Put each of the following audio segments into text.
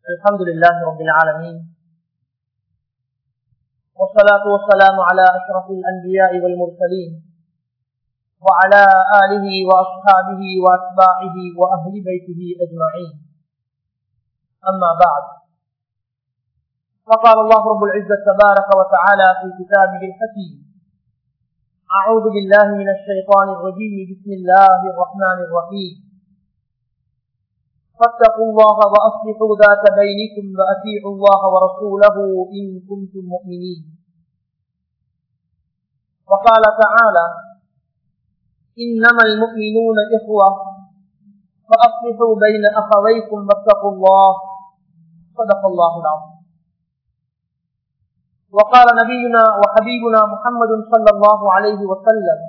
الحمد لله رب العالمين والصلاة والسلام على أشرف الأنبياء والمرسلين وعلى آله وأصحابه وأتباعه وأهل بيته أجمعين أما بعد فقال الله رب العزة تبارك وتعالى في كتابه الحكيم أعوذ بالله من الشيطان الرجيم بسم الله الرحمن الرحيم فاتقوا الله وأصلحوا ذات بينكم وأطيعوا الله ورسوله إن كنتم مؤمنين وقال تعالى إنما المؤمنون إخوة فأصلحوا بين أخويكم واتقوا الله صدق الله العظيم وقال نبينا وحبيبنا محمد صلى الله عليه وسلم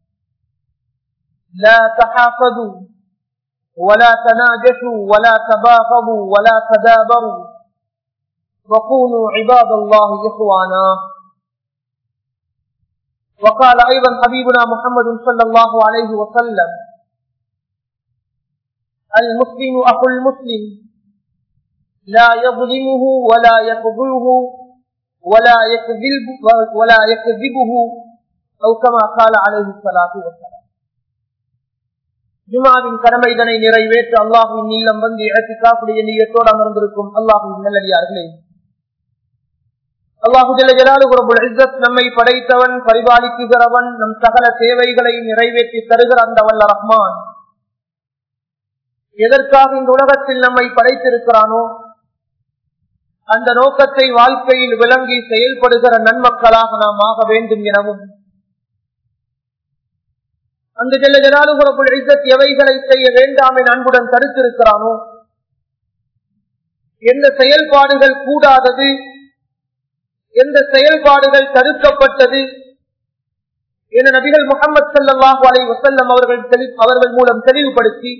لا تحافظوا ولا تناجشوا ولا تباغضوا ولا تدابروا وكونوا عباد الله إخوانا وقال أيضا حبيبنا محمد صلى الله عليه وسلم المسلم أخو المسلم لا يظلمه ولا يخذله ولا يكذب ولا يكذبه أو كما قال عليه الصلاة والسلام ஜுமாவின் கடமை இதனை நிறைவேற்ற அல்லாஹுவின் நீளம் வந்து இழத்திக்காப்புடைய நீயத்தோடு அமர்ந்திருக்கும் அல்லாஹுவின் நல்லடியார்களே அல்லாஹு நம்மை படைத்தவன் பரிபாலிக்குகிறவன் நம் சகல தேவைகளை நிறைவேற்றி தருகிற அந்த வல்ல ரஹ்மான் எதற்காக இந்த உலகத்தில் நம்மை படைத்திருக்கிறானோ அந்த நோக்கத்தை வாழ்க்கையில் விளங்கி செயல்படுகிற நன்மக்களாக நாம் ஆக வேண்டும் எனவும் அந்த ஜெல்ல ஜனாலுகுரப்புள் இசத் எவைகளை செய்ய வேண்டாம் என அன்புடன் தடுத்திருக்கிறானோ எந்த செயல்பாடுகள் கூடாதது எந்த செயல்பாடுகள் தடுக்கப்பட்டது என நபிகள் முகமது சல்லாஹூ அலை வசல்லம் அவர்கள் அவர்கள் மூலம் தெளிவுபடுத்தி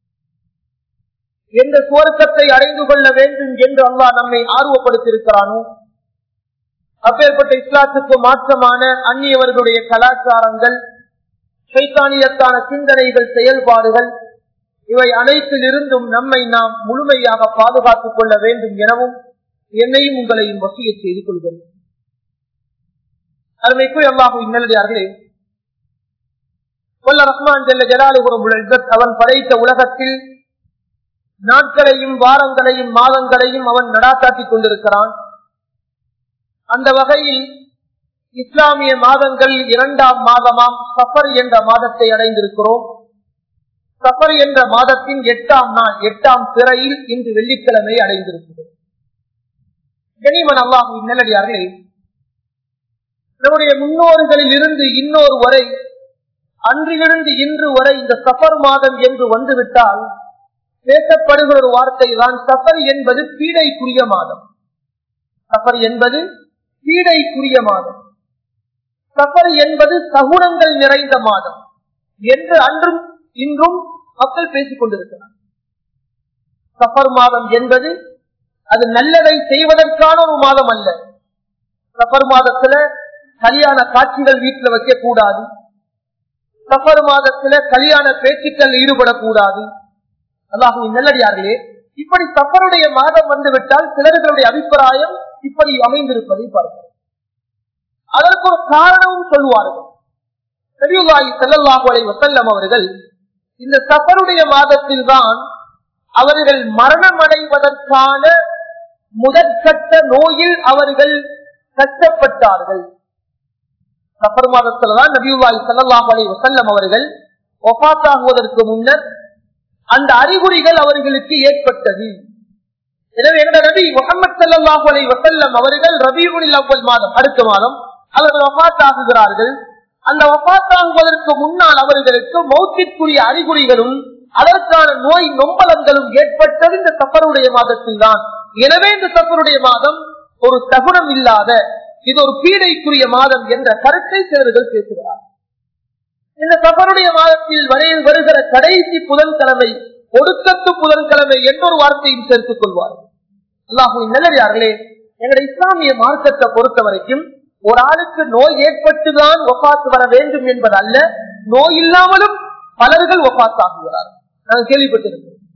எந்த சுவர்க்கத்தை அடைந்து கொள்ள வேண்டும் என்று அல்லாஹ் நம்மை ஆர்வப்படுத்தியிருக்கிறானோ அப்பேற்பட்ட இஸ்லாத்துக்கு மாற்றமான அந்நியவர்களுடைய கலாச்சாரங்கள் சைத்தானியத்தான சிந்தனைகள் செயல்பாடுகள் இவை அனைத்தில் இருந்தும் நம்மை நாம் முழுமையாக பாதுகாத்துக் கொள்ள வேண்டும் எனவும் என்னையும் உங்களையும் வசிய செய்து கொள்கிறேன் அருமைக்குள் அல்லாஹு இன்னலடியார்களே கொல்ல ரஹ்மான் ஜெல்ல ஜலாலுபுரம் அவன் படைத்த உலகத்தில் நாட்களையும் வாரங்களையும் மாதங்களையும் அவன் நடாத்தாட்டிக் கொண்டிருக்கிறான் அந்த வகையில் இஸ்லாமிய மாதங்கள் இரண்டாம் மாதமாம் சஃபர் என்ற மாதத்தை அடைந்திருக்கிறோம் சஃபர் என்ற மாதத்தின் எட்டாம் நாள் எட்டாம் பிறையில் இன்று வெள்ளிக்கிழமை அடைந்திருக்கிறோம் கனிமன் அல்லாஹு நல்லடியார்களே நம்முடைய முன்னோர்களில் இருந்து இன்னொரு வரை அன்றிலிருந்து இன்று வரை இந்த சஃபர் மாதம் என்று வந்துவிட்டால் பேசப்படுகிற ஒரு வார்த்தை தான் சஃபர் என்பது பீடைக்குரிய மாதம் சஃபர் என்பது பீடைக்குரிய மாதம் சஃபர் என்பது சகுனங்கள் நிறைந்த மாதம் என்று அன்றும் இன்றும் மக்கள் பேசிக் கொண்டிருக்கிறார் சஃபர் மாதம் என்பது அது நல்லதை செய்வதற்கான ஒரு மாதம் அல்ல சஃபர் மாதத்துல கல்யாண காட்சிகள் வீட்டில் வைக்க கூடாது சஃபர் மாதத்துல கல்யாண பேச்சுக்கள் ஈடுபடக்கூடாது அல்லாஹுவின் நல்லடியார்களே இப்படி சஃபருடைய மாதம் வந்துவிட்டால் சிலர்களுடைய அபிப்பிராயம் இப்படி அமைந்திருப்பதை பார்க்கிறோம் அதற்கு ஒரு காரணமும் சொல்லுவார்கள் நபியுல்லாஹி ஸல்லல்லாஹு அலைஹி வஸல்லம் அவர்கள் இந்த சஃபருடைய மாதத்தில் தான் அவர்கள் மரணம் அடைவதற்கான முதற்கட்ட நோயில் அவர்கள் கஷ்டப்பட்டார்கள் சஃபர் மாதத்துல தான் நபியுல்லாஹி ஸல்லல்லாஹு அலைஹி வஸல்லம் அவர்கள் ஒஃபாத்தாகுவதற்கு முன்னர் அந்த அறிகுறிகள் அவர்களுக்கு ஏற்பட்டது எனவே எங்க நபி முகமது சல்லாஹூ அலை வசல்லம் அவர்கள் ரபியுனில் அவ்வல் மாதம் அடுத்த மாதம் அவர்கள் வபாத்தாகுகிறார்கள் அந்த வபாத்தாகுவதற்கு முன்னால் அவர்களுக்கு மௌத்திற்குரிய அறிகுறிகளும் அதற்கான நோய் நொம்பலங்களும் ஏற்பட்டது இந்த சஃபருடைய மாதத்தில் தான் எனவே இந்த சஃபருடைய மாதம் ஒரு தகுணம் இல்லாத இது ஒரு பீடைக்குரிய மாதம் என்ற கருத்தை சிலர்கள் பேசுகிறார் இந்த சஃபருடைய மாதத்தில் வரையில் வருகிற கடைசி புதன்கிழமை ஒடுக்கத்து புதன்கிழமை என்றொரு வார்த்தையும் சேர்த்துக் கொள்வார் அல்லாஹுவின் நல்லதார்களே எங்களுடைய இஸ்லாமிய மார்க்கத்தை பொறுத்த வரைக்கும் ஒரு ஆளுக்கு நோய் ஏற்பட்டுதான் ஒப்பாத்து வர வேண்டும் என்பது அல்ல நோய் இல்லாமலும் பலர்கள் ஒப்பாத்தாகுகிறார் நாங்கள் கேள்விப்பட்டிருக்கிறோம்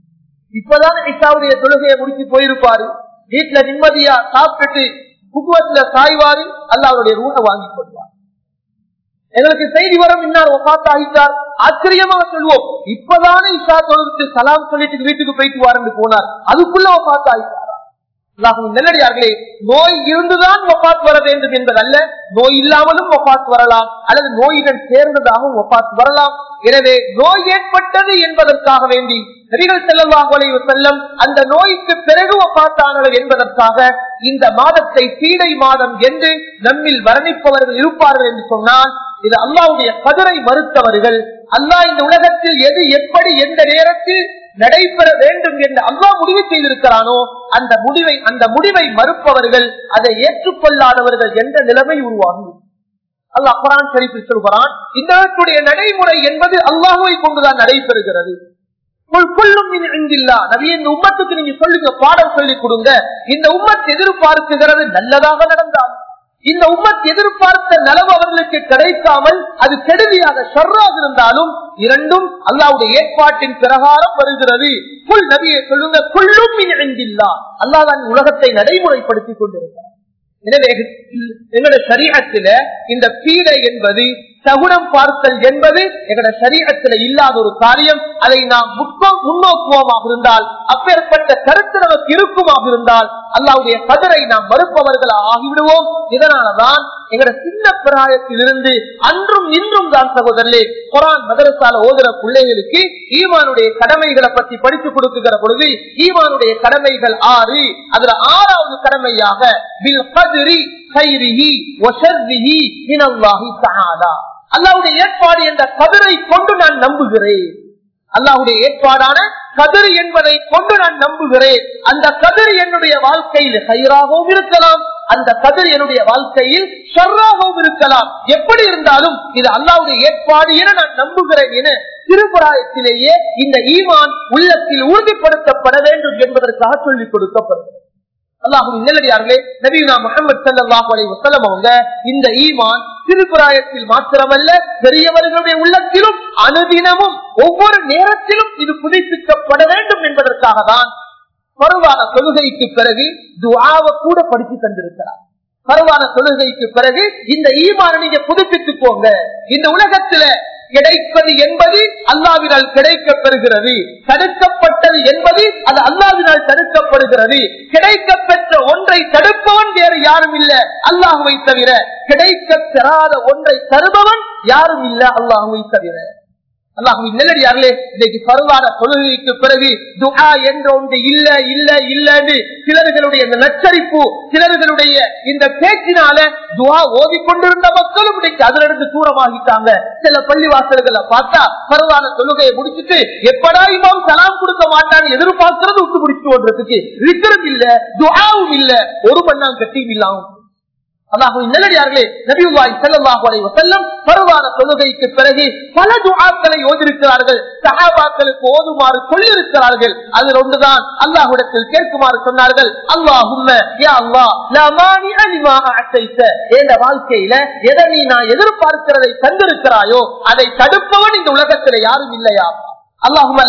இப்பதான் இசாவுடைய தொழுகையை முடிச்சு போயிருப்பாரு வீட்டுல நிம்மதியா சாப்பிட்டுட்டு குடும்பத்துல சாய்வாரு அல்ல அவருடைய ரூட்டை வாங்கி கொள்வார் எங்களுக்கு செய்தி வரும் இன்னார் ஒப்பாத்து ஆகிட்டார் ஆச்சரியமாக சொல்லுவோம் இப்பதானே இஷா தொழுது சலாம் சொல்லிட்டு வீட்டுக்கு போயிட்டு வாருன்னு போனார் அதுக்குள்ள ஒப்பாத்து ஆகிட்டாரா நல்லடியார்களே நோய் இருந்துதான் ஒப்பாத் வர வேண்டும் என்பதல்ல நோய் இல்லாமலும் ஒப்பாத் வரலாம் அல்லது நோயுடன் சேர்ந்ததாகவும் ஒப்பாத் வரலாம் எனவே நோய் ஏற்பட்டது என்பதற்காக வேண்டி நபிகள் செல்லவாக செல்லம் அந்த நோய்க்கு பிறகு ஒப்பாத்தானவர் என்பதற்காக இந்த மாதத்தை பீடை மாதம் என்று நம்மில் வர்ணிப்பவர்கள் இருப்பார்கள் என்று சொன்னால் இது அல்லாவுடைய கதிரை மறுத்தவர்கள் அல்லாஹ் இந்த உலகத்தில் எது எப்படி எந்த நேரத்தில் நடைபெற வேண்டும் என்று அல்லாஹ் முடிவு செய்திருக்கிறானோ அந்த முடிவை அந்த முடிவை மறுப்பவர்கள் அதை ஏற்றுக்கொள்ளாதவர்கள் என்ற நிலைமை உருவாகும் அல்லாஹ் குரான் சரிப்பில் சொல்கிறான் இந்த நடைமுறை என்பது அல்லாஹுவை கொண்டுதான் நடைபெறுகிறது இந்த உம்மத்துக்கு நீங்க சொல்லுங்க பாடம் சொல்லிக் கொடுங்க இந்த உம்மத் எதிர்பார்க்குகிறது நல்லதாக நடந்தால் இந்த உம்மத் எதிர்பார்த்த நலவு அவர்களுக்கு கிடைக்காமல் அது கெடுதியாக ஷர்ராக இருந்தாலும் இரண்டும் அல்லாவுடைய ஏற்பாட்டின் பிரகாரம் வருகிறது புல் நபியை சொல்லுங்க புல்லும் அல்லாதான் உலகத்தை நடைமுறைப்படுத்திக் கொண்டிருக்கிறார் எனவே எங்களுடைய சரீரத்தில இந்த பீடை என்பது சகுனம் பார்த்தல் என்பது எங்களுடைய சரீரத்தில் இல்லாத ஒரு காரியம் அதை நாம் முன்னோக்குவோமாக இருந்தால் அப்பேற்பட்ட கருத்து நமக்கு இருக்குமாக இருந்தால் அல்லாவுடைய கதரை நாம் மறுப்பவர்கள் ஆகிவிடுவோம் இதனாலதான் எங்களோட சின்ன பிராயத்தில் இருந்து அன்றும் இன்றும் தான் சகோதரே குரான் மதரசால ஓதுற பிள்ளைகளுக்கு ஈமானுடைய கடமைகளை பற்றி படித்து கொடுக்குகிற பொழுது ஈமானுடைய கடமைகள் ஆறு அதுல ஆறாவது கடமையாக பில் கதிரி கைரிஹி ஒசர்விஹி மினல்லாஹி தஆலா அல்லாவுடைய ஏற்பாடு என்ற கதிரை கொண்டு நான் நம்புகிறேன் அல்லாவுடைய ஏற்பாடான கதிர் என்பதை கொண்டு நான் நம்புகிறேன் அந்த கதிர் என்னுடைய வாழ்க்கையில் கயிறாகவும் இருக்கலாம் அந்த கதிர் என்னுடைய வாழ்க்கையில் ஷர்ராகவும் இருக்கலாம் எப்படி இருந்தாலும் இது அல்லாவுடைய ஏற்பாடு என நான் நம்புகிறேன் என திருப்புராயத்திலேயே இந்த ஈமான் உள்ளத்தில் உறுதிப்படுத்தப்பட வேண்டும் என்பதற்காக சொல்லிக் கொடுக்கப்படுகிறது அல்லாஹும் நல்லடியார்களே நபீனா முகமது சல்லாஹ் அலி வசலம் அவங்க இந்த ஈமான் திருப்புராயத்தில் மாத்திரமல்ல பெரியவர்களுடைய உள்ளத்திலும் அனுதினமும் ஒவ்வொரு நேரத்திலும் இது புதுப்பிக்கப்பட வேண்டும் என்பதற்காக தான் பருவான தொழுகைக்கு பிறகு துவாவை கூட படித்து தந்திருக்கிறார் பருவான தொழுகைக்கு பிறகு இந்த ஈமான நீங்க புதுப்பித்துக் போங்க இந்த உலகத்துல கிடைப்பது என்பது அல்லாவினால் கிடைக்க பெறுகிறது தடுக்கப்பட்டது என்பது அது அல்லாவினால் தடுக்கப்படுகிறது கிடைக்க பெற்ற ஒன்றை தடுப்பவன் வேறு யாரும் இல்ல அல்லாஹுவை தவிர கிடைக்க பெறாத ஒன்றை தருபவன் யாரும் இல்ல அல்லாஹுவை தவிர அல்லாஹுவின் நெல்லடியார்களே இன்னைக்கு பருவான தொழுகைக்கு பிறகு துகா என்ற ஒன்று இல்ல இல்ல இல்லன்னு சிலர்களுடைய இந்த நச்சரிப்பு சிலர்களுடைய இந்த பேச்சினால துவா ஓதிக்கொண்டிருந்த மக்களும் இன்னைக்கு அதுல இருந்து தூரமாகிட்டாங்க சில பள்ளிவாசல்களை பார்த்தா பருவான தொழுகையை முடிச்சுட்டு எப்படா இமாம் சலாம் கொடுக்க மாட்டான்னு எதிர்பார்க்கிறது விட்டு முடிச்சு கொண்டிருக்கு இருக்கிறது இல்ல துவாவும் இல்ல ஒரு மண்ணாம் கட்டியும் இல்லாம அல்லாஹுவின் நல்லடியார்களே நபிவாய் செல்லல்லாஹு அலைஹி வஸல்லம் பருவான தொழுகைக்கு பிறகு பல துஆக்களை ஓதிருக்கிறார்கள் சஹாபாக்களுக்கு ஓதுமாறு சொல்லியிருக்கிறார்கள் அதில் ஒன்றுதான் அல்லாஹ்விடத்தில் கேட்குமாறு சொன்னார்கள் அல்லாஹும்ம யா அல்லாஹ் லா மானிஅ லிமா அத்தைத என்ற வாழ்க்கையில எதை நீ நான் எதிர்பார்க்கிறதை தந்திருக்கிறாயோ அதை தடுப்பவன் இந்த உலகத்தில் யாரும் இல்லையா அல்லாஹும்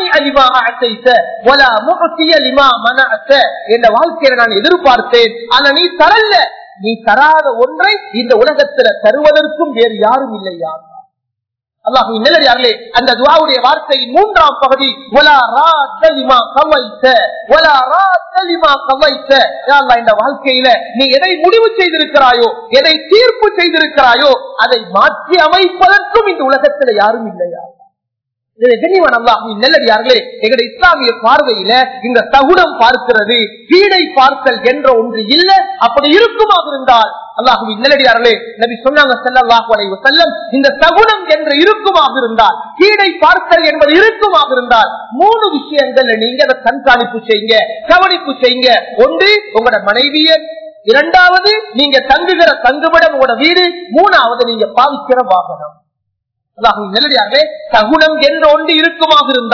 என்ற வாழ்க்கையில நான் எதிர்பார்த்தேன் ஆனா நீ தரல நீ தராத ஒன்றை இந்த உலகத்துல தருவதற்கும் வேறு யாரும் இல்லையா அல்லாஹு நிலையார்களே அந்த துவாவுடைய வார்த்தையின் மூன்றாம் பகுதி ஒலா ராத்தலிமா கவைத்த ஒலா ராத்தலிமா கவைத்த இந்த வாழ்க்கையில நீ எதை முடிவு செய்திருக்கிறாயோ எதை தீர்ப்பு செய்திருக்கிறாயோ அதை மாற்றி அமைப்பதற்கும் இந்த உலகத்துல யாரும் இல்லையா நல்லடியார்களே எங்களுடைய இஸ்லாமிய பார்வையில இந்த தகுடம் பார்க்கிறது கீழை பார்த்தல் என்ற ஒன்று இல்ல அப்படி இருக்குமாக இருந்தால் அல்லாஹுவின் நல்லடியார்களே நபி சொன்னாங்க செல்லல்லாஹு அலைஹி வஸல்லம் இந்த தகுணம் என்று இருக்குமாக இருந்தால் கீழை பார்த்தல் என்பது இருக்குமாக இருந்தால் மூணு விஷயங்கள்ல நீங்க அதை கண்காணிப்பு செய்யுங்க கவனிப்பு செய்யுங்க ஒன்று உங்களோட மனைவிய இரண்டாவது நீங்க தங்குகிற தங்குமிடம் உங்களோட வீடு மூணாவது நீங்க பாவிக்கிற வாகனம் நல்லடியார்களே தகுணம் என்ற ஒன்று இருக்குமாக இருந்தால்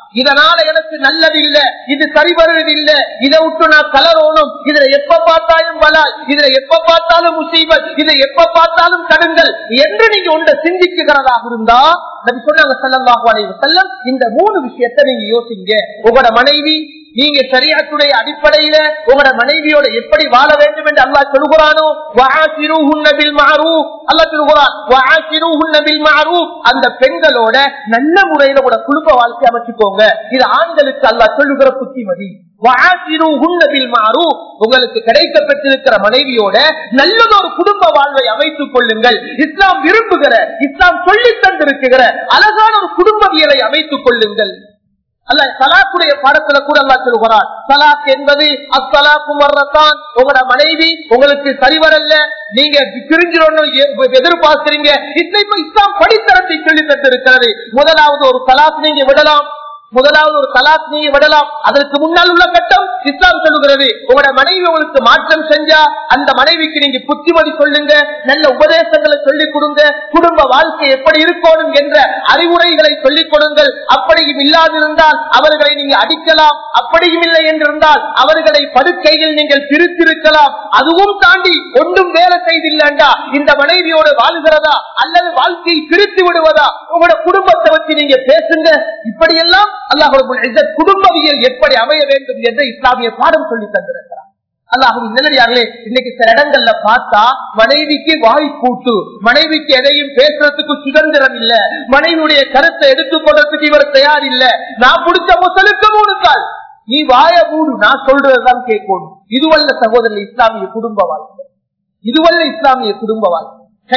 இதனால எனக்கு நல்லது இல்ல இது சரி வருவது இல்ல இதை விட்டு நான் கலரோனும் இதுல எப்ப பார்த்தாலும் பலாய் இதுல எப்ப பார்த்தாலும் முசீபத் இதை எப்ப பார்த்தாலும் கடுங்கள் என்று நீங்க ஒன்றை சிந்திக்குகிறதாக இருந்தா நபி சொன்னாங்க ஸல்லல்லாஹு அலைஹி வஸல்லம் இந்த மூணு விஷயத்தை நீங்க யோசிங்க உங்களோட மனைவி நீங்க சரியாத்துடைய அடிப்படையில உங்களோட மனைவியோட எப்படி வாழ வேண்டும் என்று அல்லாஹ் சொல்கிறானோ வஆசிருஹுன்ன பில் மஅரூஃப் அல்லாஹ் சொல்கிறான் வஆசிருஹுன்ன பில் மஅரூஃப் அந்த பெண்களோட நல்ல முறையில கூட குடும்ப வாழ்க்கை அமைச்சுக்கோங்க இது ஆண்களுக்கு அல்லாஹ் சொல்லுகிற புத்திமதி வஆசிருஹுன்ன பில் மஅரூஃப் உங்களுக்கு கிடைக்கப்பட்டிருக்கிற மனைவியோட நல்லதொரு குடும்ப வாழ்வை அமைத்துக் கொள்ளுங்கள் இஸ்லாம் விரும்புகிற இஸ்லாம் சொல்லித் தந்திருக்கிற அழகான ஒரு குடும்பவியலை அமைத்துக் கொள்ளுங்கள் அல்ல சலாக்குடைய பாடத்துல கூட அல்லா சொல்கிறார் சலாக் என்பது அத்தலாக்கும் வர்றதான் உங்களோட மனைவி உங்களுக்கு சரி வரல நீங்க பிரிஞ்சிடணும் எதிர்பார்க்கிறீங்க இப்ப இஸ்லாம் படித்தரத்தை சொல்லி தந்திருக்கிறது முதலாவது ஒரு சலாக் நீங்க விடலாம் முதலாவது ஒரு தலாக் நீங்க விடலாம் அதற்கு முன்னால் உள்ள கட்டம் இஸ்லாம் சொல்லுகிறது உங்களோட மனைவி உங்களுக்கு மாற்றம் செஞ்சா அந்த மனைவிக்கு நீங்க புத்திமதி சொல்லுங்க நல்ல உபதேசங்களை சொல்லிக் கொடுங்க குடும்ப வாழ்க்கை எப்படி இருக்கணும் என்ற அறிவுரைகளை சொல்லிக் கொடுங்கள் அப்படியும் இல்லாதிருந்தால் அவர்களை நீங்க அடிக்கலாம் அப்படியும் இல்லை என்றிருந்தால் அவர்களை படுக்கையில் நீங்கள் பிரித்திருக்கலாம் அதுவும் தாண்டி ஒன்றும் வேலை செய்தில்லைண்டா இந்த மனைவியோடு வாழ்கிறதா அல்லது வாழ்க்கையை பிரித்து விடுவதா உங்களோட குடும்பத்தை வச்சு நீங்க பேசுங்க இப்படியெல்லாம் அல்லாஹ் குடும்பவியல் எப்படி அமைய வேண்டும் என்று இஸ்லாமிய பாடம் சொல்லி தந்திருக்கிறார் அல்லாஹும் நிலையாகவே இன்னைக்கு சில இடங்கள்ல பார்த்தா மனைவிக்கு வாய் கூட்டு மனைவிக்கு எதையும் பேசுறதுக்கு சுதந்திரம் இல்ல மனைவியுடைய கருத்தை எடுத்துக் கொள்றதுக்கு இவர் தயார் இல்ல நான் பிடிச்ச முசலுக்கு மூணு கால் நீ வாய மூடு நான் சொல்றதுதான் கேட்கணும் இதுவல்ல சகோதரர் இஸ்லாமிய குடும்ப வாழ்க்கை இதுவல்ல இஸ்லாமிய குடும்ப வாழ்க்கை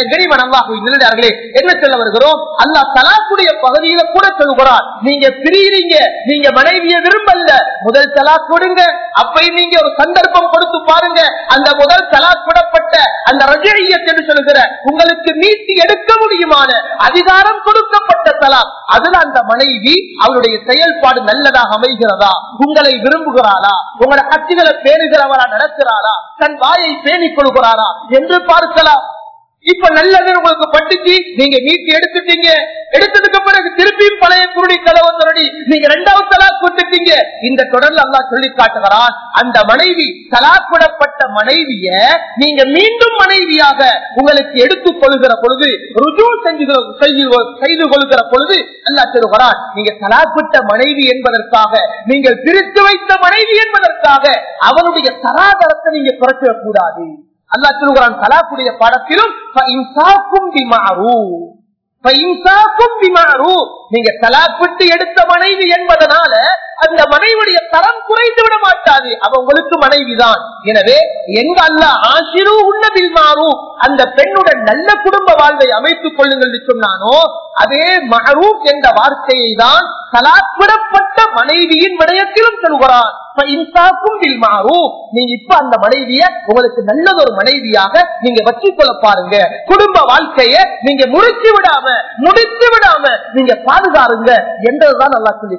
நிலையார்களே என்ன சொல்ல வருகிறோம் அல்லா தலாக்குடைய பகுதியில கூட சொல்கிறார் நீங்க பிரியிறீங்க நீங்க மனைவிய விரும்பல முதல் தலாக் கொடுங்க அப்பயும் நீங்க ஒரு சந்தர்ப்பம் கொடுத்து பாருங்க அந்த முதல் தலாக் விடப்பட்ட அந்த ரஜியத் என்று சொல்லுகிற உங்களுக்கு நீட்டி எடுக்க முடியுமான அதிகாரம் கொடுக்கப்பட்ட தலாக் அதுல அந்த மனைவி அவருடைய செயல்பாடு நல்லதாக அமைகிறதா உங்களை விரும்புகிறாளா உங்களோட கட்சிகளை பேணுகிறவரா நடக்கிறாரா தன் வாயை பேணிக் கொள்கிறாரா என்று பார்க்கலாம் இப்ப நல்லது உங்களுக்கு பட்டுச்சு நீங்க நீட்டி எடுத்துட்டீங்க எடுத்ததுக்கு பிறகு திருப்பியும் பழைய குருடி கலவந்தரடி நீங்க ரெண்டாவது தலாக் விட்டுட்டீங்க இந்த தொடர்ல அல்லா சொல்லி காட்டுகிறான் அந்த மனைவி தலாக்குடப்பட்ட மனைவிய நீங்க மீண்டும் மனைவியாக உங்களுக்கு எடுத்துக் கொள்கிற பொழுது ருஜு செஞ்சு செய்து கொள்கிற பொழுது அல்லா சொல்லுகிறான் நீங்க தலாப்பிட்ட மனைவி என்பதற்காக நீங்கள் பிரித்து வைத்த மனைவி என்பதற்காக அவனுடைய தராதரத்தை நீங்க குறைச்சிடக் கூடாது அல்லா சொல்லுகிறான் கலாக்குடைய பாடத்திலும் நீங்க தலாப்பிட்டு எடுத்த மனைவி என்பதனால அந்த மனைவியுடைய தரம் குறைந்து விட மாட்டாது அவ உங்களுக்கு மனைவிதான் எனவே எங்க அல்ல ஆசிரு உன்னதில் மாறும் அந்த பெண்ணுடன் நல்ல குடும்ப வாழ்வை அமைத்துக் கொள்ளுங்கள் சொன்னானோ அதே மஹரூப் என்ற வார்த்தையை தான் தலாப்பிடப்பட்ட மனைவியின் விடயத்திலும் சொல்கிறான் நீங்க இப்ப அந்த மனைவிய உங்களுக்கு நல்லதொரு மனைவியாக நீங்க வச்சுக் கொள்ள பாருங்க குடும்ப வாழ்க்கைய நீங்க முடிச்சு விடாம முடித்து விடாம நீங்க பாதுகாருங்க என்றதுதான் நல்லா சொல்லி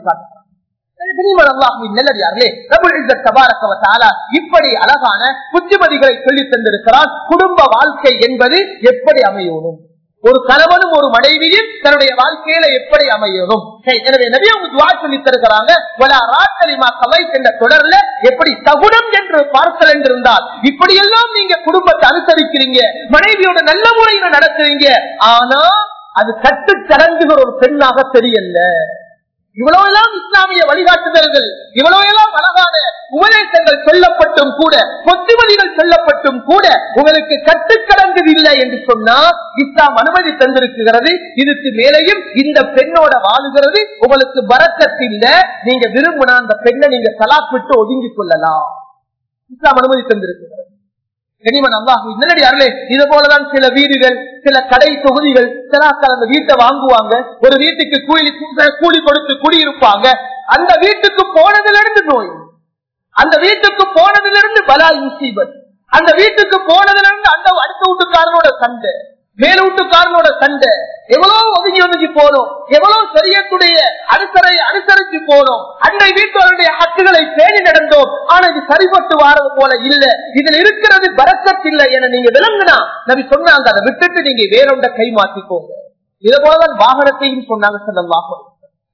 இப்படி அழகான புத்திமதிகளை சொல்லி தந்திருக்கிறான் குடும்ப வாழ்க்கை என்பது எப்படி அமையணும் ஒரு கணவனும் ஒரு மனைவியும் தன்னுடைய வாழ்க்கையில எப்படி அமையணும் எனவே நிறைய துவா சொல்லி தருகிறாங்க என்ற தொடர்ல எப்படி தகுடம் என்று பார்க்கல் என்றிருந்தால் இப்படியெல்லாம் நீங்க குடும்பத்தை அனுசரிக்கிறீங்க மனைவியோட நல்ல முறையில நடக்கிறீங்க ஆனா அது கட்டு கடங்குகிற ஒரு பெண்ணாக தெரியல இவ்வளவு எல்லாம் இஸ்லாமிய வழிகாட்டுதல்கள் இவ்வளவு எல்லாம் அழகான உபதேசங்கள் சொல்லப்பட்டும் கூட பொத்துமதிகள் சொல்லப்பட்டும் கூட உங்களுக்கு கட்டுக்கடங்குது இல்லை என்று சொன்னா இஸ்லாம் அனுமதி தந்திருக்கிறது இதுக்கு மேலையும் இந்த பெண்ணோட வாழுகிறது உங்களுக்கு வரக்கத்தில்ல நீங்க விரும்பினா அந்த பெண்ணை நீங்க தலாப்பிட்டு ஒதுங்கிக் கொள்ளலாம் இஸ்லாம் அனுமதி தந்திருக்கிறது கனிமன் அல்லாஹு நல்லடியார்களே இது போலதான் சில வீடுகள் சில கடை தொகுதிகள் சிலாக்கள் அந்த வீட்டை வாங்குவாங்க ஒரு வீட்டுக்கு கூலி கூலி கொடுத்து குடியிருப்பாங்க அந்த வீட்டுக்கு போனதிலிருந்து நோய் அந்த வீட்டுக்கு போனதிலிருந்து பலா முசீபத் அந்த வீட்டுக்கு போனதிலிருந்து அந்த அடுத்த வீட்டுக்காரனோட சண்டை மேல வீட்டுக்காரனோட சண்டை எவ்வளவு ஒதுங்கி ஒதுங்கி போனோம் எவ்வளவு சரியத்துடைய அனுசரை அனுசரிச்சு போனோம் அன்றை வீட்டுடைய ஹக்குகளை பேணி நடந்தோம் ஆனா இது சரிபட்டு வாரது போல இல்ல இதுல இருக்கிறது பறக்கத்தில்லை என நீங்க விளங்குனா நபி சொன்னாங்க அதை விட்டுட்டு நீங்க வேறொண்ட கை மாத்திக்கோங்க இது போலதான் வாகனத்தையும் சொன்னாங்க செல்லம்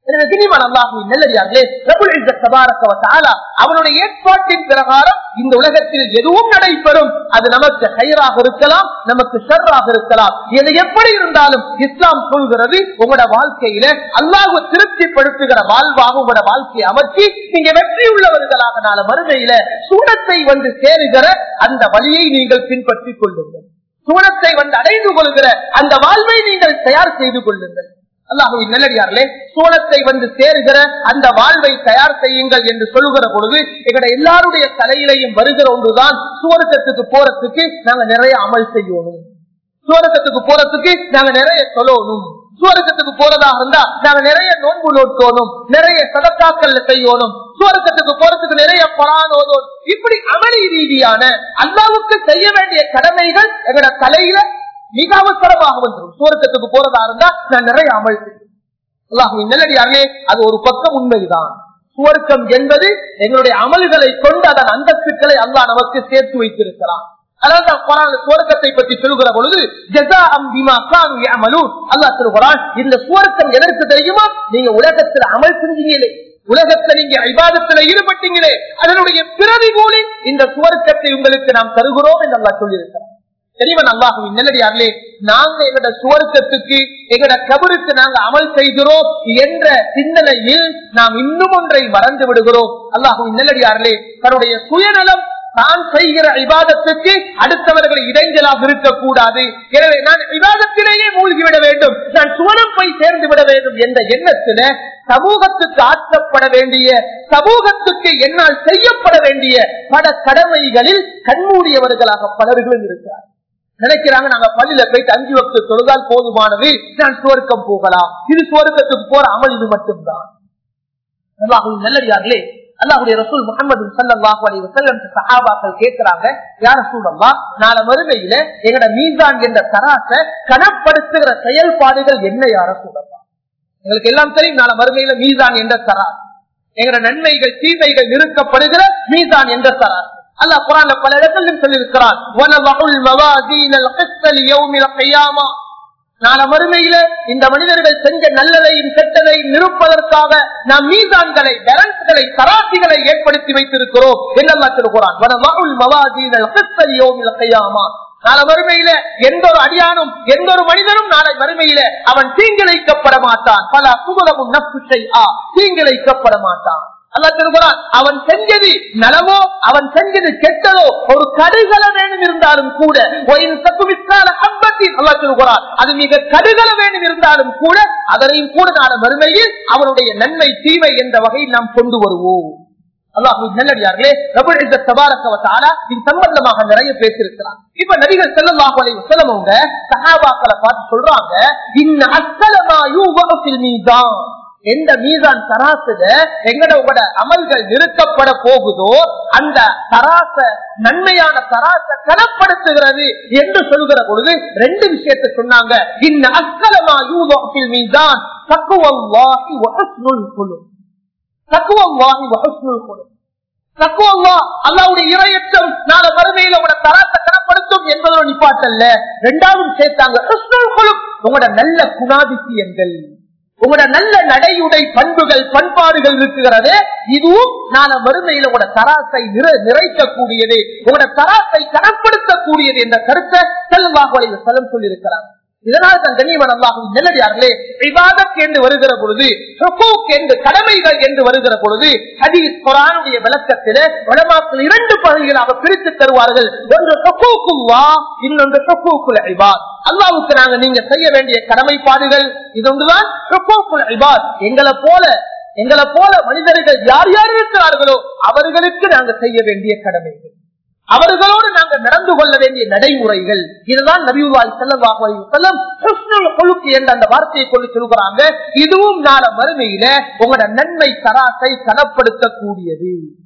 எனவே திணிமன் அல்லாஹுவின் நல்லடியார்களே ரபுல் இஸ்ஸத் தபாரக வ தஆலா அவனுடைய ஏற்பாட்டின் பிரகாரம் இந்த உலகத்தில் எதுவும் நடைபெறும் அது நமக்கு ஹைராக இருக்கலாம் நமக்கு ஷர்ராக இருக்கலாம் எது எப்படி இருந்தாலும் இஸ்லாம் சொல்கிறது உங்களோட வாழ்க்கையில அல்லாஹ் திருப்திப்படுத்துகிற வாழ்வாக உங்களோட வாழ்க்கையை அமைச்சு நீங்க வெற்றி உள்ளவர்களாக நாள மறுமையில சூனத்தை வந்து சேருகிற அந்த வழியை நீங்கள் பின்பற்றிக் கொள்ளுங்கள் சூனத்தை வந்து அடைந்து கொள்கிற அந்த வாழ்வை நீங்கள் தயார் செய்து கொள்ளுங்கள் அல்லாஹுவின் நல்லடியார்களே சோளத்தை வந்து சேருகிற அந்த வாழ்வை தயார் செய்யுங்கள் என்று சொல்லுகிற பொழுது எங்களுடைய எல்லாருடைய தலையிலையும் வருகிற ஒன்றுதான் சுவர்க்கத்துக்கு போறதுக்கு நாங்க நிறைய அமல் செய்யணும் சுவர்க்கத்துக்கு போறதுக்கு நாங்க நிறைய சொல்லணும் சுவர்க்கத்துக்கு போறதாக இருந்தா நாங்க நிறைய நோன்பு நோக்கணும் நிறைய சதக்காக்கள் செய்யணும் சுவர்க்கத்துக்கு போறதுக்கு நிறைய பரானோதும் இப்படி அமளி ரீதியான அல்லாவுக்கு செய்ய வேண்டிய கடமைகள் எங்களோட தலையில மிக அவசரமாக வந்துடும் சுவர்க்கத்துக்கு போறதா இருந்தா நான் நிறைய அமல் செய்யும் அல்லாஹுவின் நல்லடியார்களே அது ஒரு பக்கம் உண்மைதான் சுவர்க்கம் என்பது எங்களுடைய அமல்களை கொண்டு அதன் அந்தஸ்துக்களை அல்லாஹ் நமக்கு சேர்த்து வைத்திருக்கிறான் அதான் குரான் சுவர்க்கத்தை பற்றி சொல்கிற பொழுது ஜெசா அம்பிமா அமலூன் அல்லாஹ் சொல்கிறான் இந்த சுவர்க்கம் எதற்கு தெரியுமா நீங்க உலகத்தில் அமல் செஞ்சீங்களே உலகத்தில் நீங்க ஐபாதத்தில் ஈடுபட்டீங்களே அதனுடைய பிறவி கூலி இந்த சுவர்க்கத்தை உங்களுக்கு நாம் தருகிறோம் என்று அல்லாஹ் சொல்லியிருக்கிறார் தெளிவன் அல்லாஹுவின் நல்லடியார்களே நாங்க எங்கட சுவர்க்கத்துக்கு எங்கட கபருக்கு நாங்க அமல் செய்கிறோம் என்ற சிந்தனையில் நாம் இன்னும் ஒன்றை மறந்து விடுகிறோம் அல்லாஹுவின் நல்லடியார்களே தன்னுடைய சுயநலம் தான் செய்கிற விவாதத்துக்கு அடுத்தவர்கள் இடைஞ்சலாக இருக்கக்கூடாது எனவே நான் விவாதத்திலேயே மூழ்கிவிட வேண்டும் நான் சுவனம் போய் சேர்ந்து விட வேண்டும் என்ற எண்ணத்தில சமூகத்துக்கு ஆற்றப்பட வேண்டிய சமூகத்துக்கு என்னால் செய்யப்பட வேண்டிய பல கடமைகளில் கண்மூடியவர்களாக பலர்களும் இருக்கிறார் நினைக்கிறாங்க நாங்க பள்ளியில போயிட்டு அஞ்சு வக்து தொழுதால் போதுமானது நான் சுவர்க்கம் போகலாம் இது சுவர்க்கத்துக்கு போற அமல் இது மட்டும்தான் அல்லாஹுவின் நல்லடியார்களே அல்லாஹுடைய ரசூல் முகமது சல்லாஹு அலி வசல்லம் சஹாபாக்கள் கேட்கிறாங்க யார் சூழல்லா நாளை மறுமையில எங்கட மீசான் என்ற தராச கனப்படுத்துகிற செயல்பாடுகள் என்ன யார சூழல்லா எங்களுக்கு எல்லாம் தெரியும் நாளை மறுமையில மீசான் என்ற தராசு எங்கட நன்மைகள் தீமைகள் நிறுக்கப்படுகிற மீசான் என்ற தராசு அல்லாஹ் குரான்ல பல இடங்களிலும் சொல்லியிருக்கிறான் நாள மறுமையில இந்த மனிதர்கள் செஞ்ச நல்லதையும் கெட்டதையும் நிறுப்பதற்காக நாம் மீசான்களை பேலன்ஸ்களை தராசிகளை ஏற்படுத்தி வைத்திருக்கிறோம் என்னெல்லாம் சொல்லுகிறான் நாளை மறுமையில எந்த ஒரு அடியானும் எந்த ஒரு மனிதனும் நாளை மறுமையில அவன் தீங்கிழைக்கப்பட மாட்டான் பல சுமதமும் நப்புச்சை ஆ தீங்கிழைக்கப்பட மாட்டான் அல்லா திருக்குறான் அவன் செஞ்சது நலமோ அவன் செஞ்சது கெட்டதோ ஒரு கடுகள வேணும் இருந்தாலும் கூட அல்லா திருக்குறான் அது மிக கடுகள வேணும் இருந்தாலும் கூட அதனையும் கூட நாள மறுமையில் அவனுடைய நன்மை தீமை என்ற வகையில் நாம் கொண்டு வருவோம் அல்லாஹு நல்லடியார்களே இது சம்பந்தமாக நிறைய பேசியிருக்கிறார் இப்ப நடிகர் செல்லல்லாஹு அலைஹி வஸல்லம் அவங்க சஹாபாக்களை பார்த்து சொல்றாங்க இன்ன அஸ்ஸலமா யூவஃபில் மீதான் எந்த மீதான் தராசுல எங்கட உங்களோட அமல்கள் நிறுத்தப்பட போகுதோ அந்த தராச நன்மையான தராச கனப்படுத்துகிறது என்று சொல்கிற பொழுது ரெண்டு விஷயத்தை சொன்னாங்க இன்ன அஸ்கலமா யூதோப்பில் மீதான் தக்குவல்லாஹி வஹஸ்னுல் குலு தக்குவல்லாஹி வஹஸ்னுல் குலு தக்குவல்லா அல்லாவுடைய இரையற்றம் நாள வறுமையில் உங்களோட தராசை கனப்படுத்தும் என்பதோட நிப்பாட்டல்ல ரெண்டாவது சேர்த்தாங்க உங்களோட நல்ல குணாதிசயங்கள் உங்களோட நல்ல நடையுடை பண்புகள் பண்பாடுகள் இருக்கிறது இதுவும் நாள மறுமையில உங்களோட தராசை நிறைக்கக்கூடியது உங்களோட தராசை கனப்படுத்தக்கூடியது என்ற கருத்தை செல்வாக செல்லம் சொல்லியிருக்கிறார் இதனால் தான் கண்ணியவன் அல்லாஹும் நல்லடியார்களே விவாதத் என்று வருகிற பொழுது என்று கடமைகள் என்று வருகிற பொழுது ஹதீஸ் குரானுடைய விளக்கத்தில வடமாக்கள் இரண்டு பகுதிகளாக பிரித்து தருவார்கள் ஒன்று சொக்கூக்குவா இன்னொன்று சொக்கூக்குல் ஐபாத் அல்லாவுக்கு நாங்க நீங்க செய்ய வேண்டிய கடமைப்பாடுகள் இது ஒன்றுதான் சொக்கூக்குல் ஐபாத் எங்களை போல எங்களை போல மனிதர்கள் யார் யார் இருக்கிறார்களோ அவர்களுக்கு நாங்க செய்ய வேண்டிய கடமைகள் அவர்களோடு நாங்கள் நடந்து கொள்ள வேண்டிய நடைமுறைகள் இதுதான் நபிவாய் செல்லம் கொழுக்கு என்ற அந்த வார்த்தையை கொண்டு சொல்கிறாங்க இதுவும் நாள மறுமையில உங்களோட நன்மை தராசை கனப்படுத்தக்கூடியது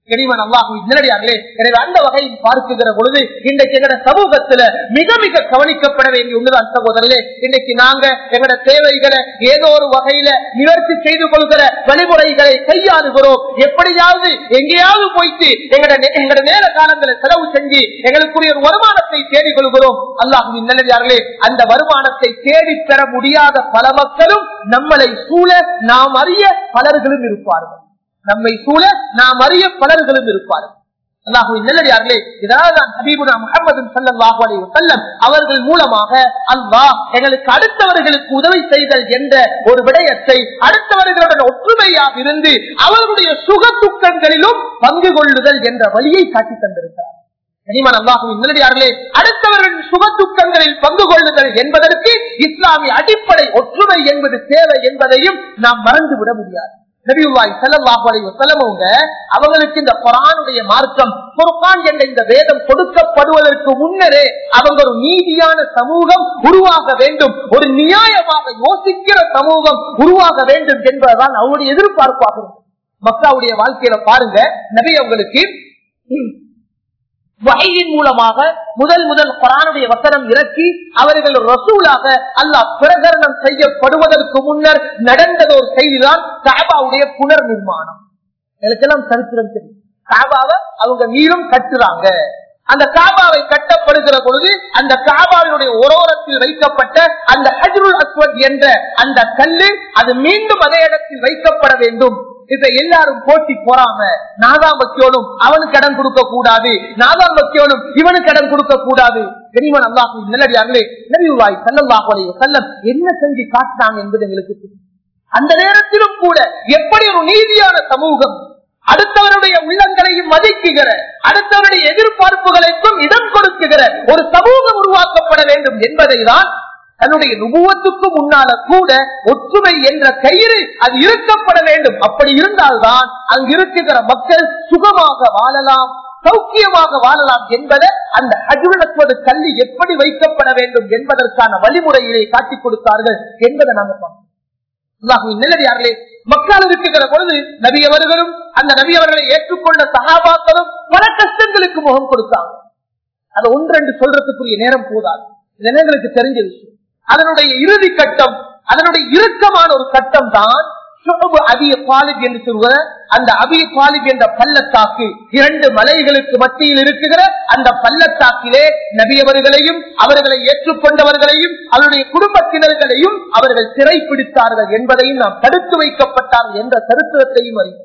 கனிமன் அல்லாஹுவின் நேரடியார்களே எனவே அந்த வகையில் பார்க்குகிற பொழுது இன்றைக்கு எங்கட சமூகத்துல மிக மிக கவனிக்கப்பட வேண்டிய ஒண்ணுதான் சகோதரர்களே இன்னைக்கு நாங்க எங்கட தேவைகளை ஏதோ ஒரு வகையில நிவர்த்தி செய்து கொள்கிற வழிமுறைகளை கையாளுகிறோம் எப்படியாவது எங்கேயாவது போயிட்டு எங்கட நே- எங்கட நேர காலங்களை செலவு செஞ்சு எங்களுக்குரிய ஒரு வருமானத்தை தேடிக் கொள்கிறோம் அல்லாஹுவின் நல்லதார்களே அந்த வருமானத்தை தேடிப் பெற முடியாத பல மக்களும் நம்மளை சூழ நாம் அறிய பலர்களும் இருப்பார்கள் நம்மை சூழ நாம் அறிய பலர்களும் இருப்பார்கள் அல்லாஹுவின் நல்லடியார்களே இதான் ஹபீபுனா முகமது சல்லாஹு அலைஹி வஸல்லம் அவர்கள் மூலமாக அல்லாஹ் எங்களுக்கு அடுத்தவர்களுக்கு உதவி செய்தல் என்ற ஒரு விடயத்தை அடுத்தவர்களுடன் ஒற்றுமையாக இருந்து அவர்களுடைய சுக துக்கங்களிலும் பங்கு கொள்ளுதல் என்ற வழியை காட்டி தந்திருக்கிறார் கனிமன் அல்லாஹுவின் நல்லடியார்களே அடுத்தவர்களின் சுக துக்கங்களில் பங்கு கொள்ளுதல் என்பதற்கு இஸ்லாமிய அடிப்படை ஒற்றுமை என்பது தேவை என்பதையும் நாம் மறந்துவிட முடியாது நபியுல்லாஹி ஸல்லல்லாஹு அலைஹி வஸல்லம் அவங்க அவங்களுக்கு இந்த குர்ஆனுடைய மார்க்கம் குர்ஆன் என்ற இந்த வேதம் கொடுக்கப்படுவதற்கு முன்னரே அவங்க ஒரு நீதியான சமூகம் உருவாக வேண்டும் ஒரு நியாயமாக யோசிக்கிற சமூகம் உருவாக வேண்டும் என்பதுதான் அவருடைய எதிர்பார்ப்பாக இருக்கும் மக்காவுடைய வாழ்க்கையில பாருங்க நபி அவங்களுக்கு வகையின் மூலமாக முதல் முதல் குரானுடைய வசனம் இறக்கி அவர்கள் ரசூலாக அல்லாஹ் பிரகரணம் செய்யப்படுவதற்கு முன்னர் நடந்தது ஒரு செய்திதான் காபாவுடைய புனர் நிர்மாணம் எனக்கெல்லாம் சரித்திரம் தெரியும் காபாவை அவங்க மீண்டும் கட்டுறாங்க அந்த காபாவை கட்டப்படுகிற பொழுது அந்த காபாவினுடைய ஓரோரத்தில் வைக்கப்பட்ட அந்த ஹஜ்ருல் அஸ்வத் என்ற அந்த கல்லு அது மீண்டும் அதே இடத்தில் வைக்கப்பட வேண்டும் இப்ப எல்லாரும் போட்டி போறாம நாதாம் வைக்கணும் அவனுக்கு இடம் கொடுக்க கூடாது நாதாம் வைக்கணும் இவனுக்கு இடம் கொடுக்க கூடாது கனிமன் அல்லாஹு நல்லடியார்களே நபிவாய் சல்லல்லாஹுடைய செல்லம் என்ன செஞ்சு காட்டினாங்க என்பது எங்களுக்கு தெரியும். அந்த நேரத்திலும் கூட எப்படி ஒரு நீதியான சமூகம் அடுத்தவருடைய உள்ளங்களையும் மதிக்குகிற அடுத்தவருடைய எதிர்பார்ப்புகளுக்கும் இடம் கொடுக்குகிற ஒரு சமூகம் உருவாக்கப்பட வேண்டும் என்பதை தான் தன்னுடைய நுபுவத்துக்கு முன்னால கூட ஒற்றுமை என்ற கயிறு அது இருக்கப்பட வேண்டும் அப்படி இருந்தால்தான் அங்கு இருக்குகிற மக்கள் சுகமாக வாழலாம் சௌக்கியமாக வாழலாம் என்பதை அந்த அஜுனத்துவது கல்வி எப்படி வைக்கப்பட வேண்டும் என்பதற்கான வழிமுறைகளை காட்டிக் கொடுத்தார்கள் என்பதை நாங்க பார்க்கிறோம் அல்லாஹுவின் நல்லடியார்களே மக்கள் இருக்குகிற பொழுது நபி அவர்களும் அந்த நபி அவர்களை ஏற்றுக்கொண்ட சகாபாக்களும் பல கஷ்டங்களுக்கு முகம் கொடுத்தாங்க அது ஒன்றென்று சொல்றதுக்குரிய நேரம் போதாது இது எங்களுக்கு தெரிஞ்ச விஷயம் அதனுடைய இறுதி கட்டம் அதனுடைய இறுக்கமான ஒரு கட்டம் தான் அபிய பாலிப் என்று சொல்கிற அந்த அபிய பாலிப் என்ற பள்ளத்தாக்கு இரண்டு மலைகளுக்கு மத்தியில் இருக்குகிற அந்த பள்ளத்தாக்கிலே நபியவர்களையும் அவர்களை ஏற்றுக்கொண்டவர்களையும் அவருடைய குடும்பத்தினர்களையும் அவர்கள் சிறைப்பிடித்தார்கள் என்பதையும் நாம் தடுத்து வைக்கப்பட்டார்கள் என்ற சரித்திரத்தையும் அறிவோம்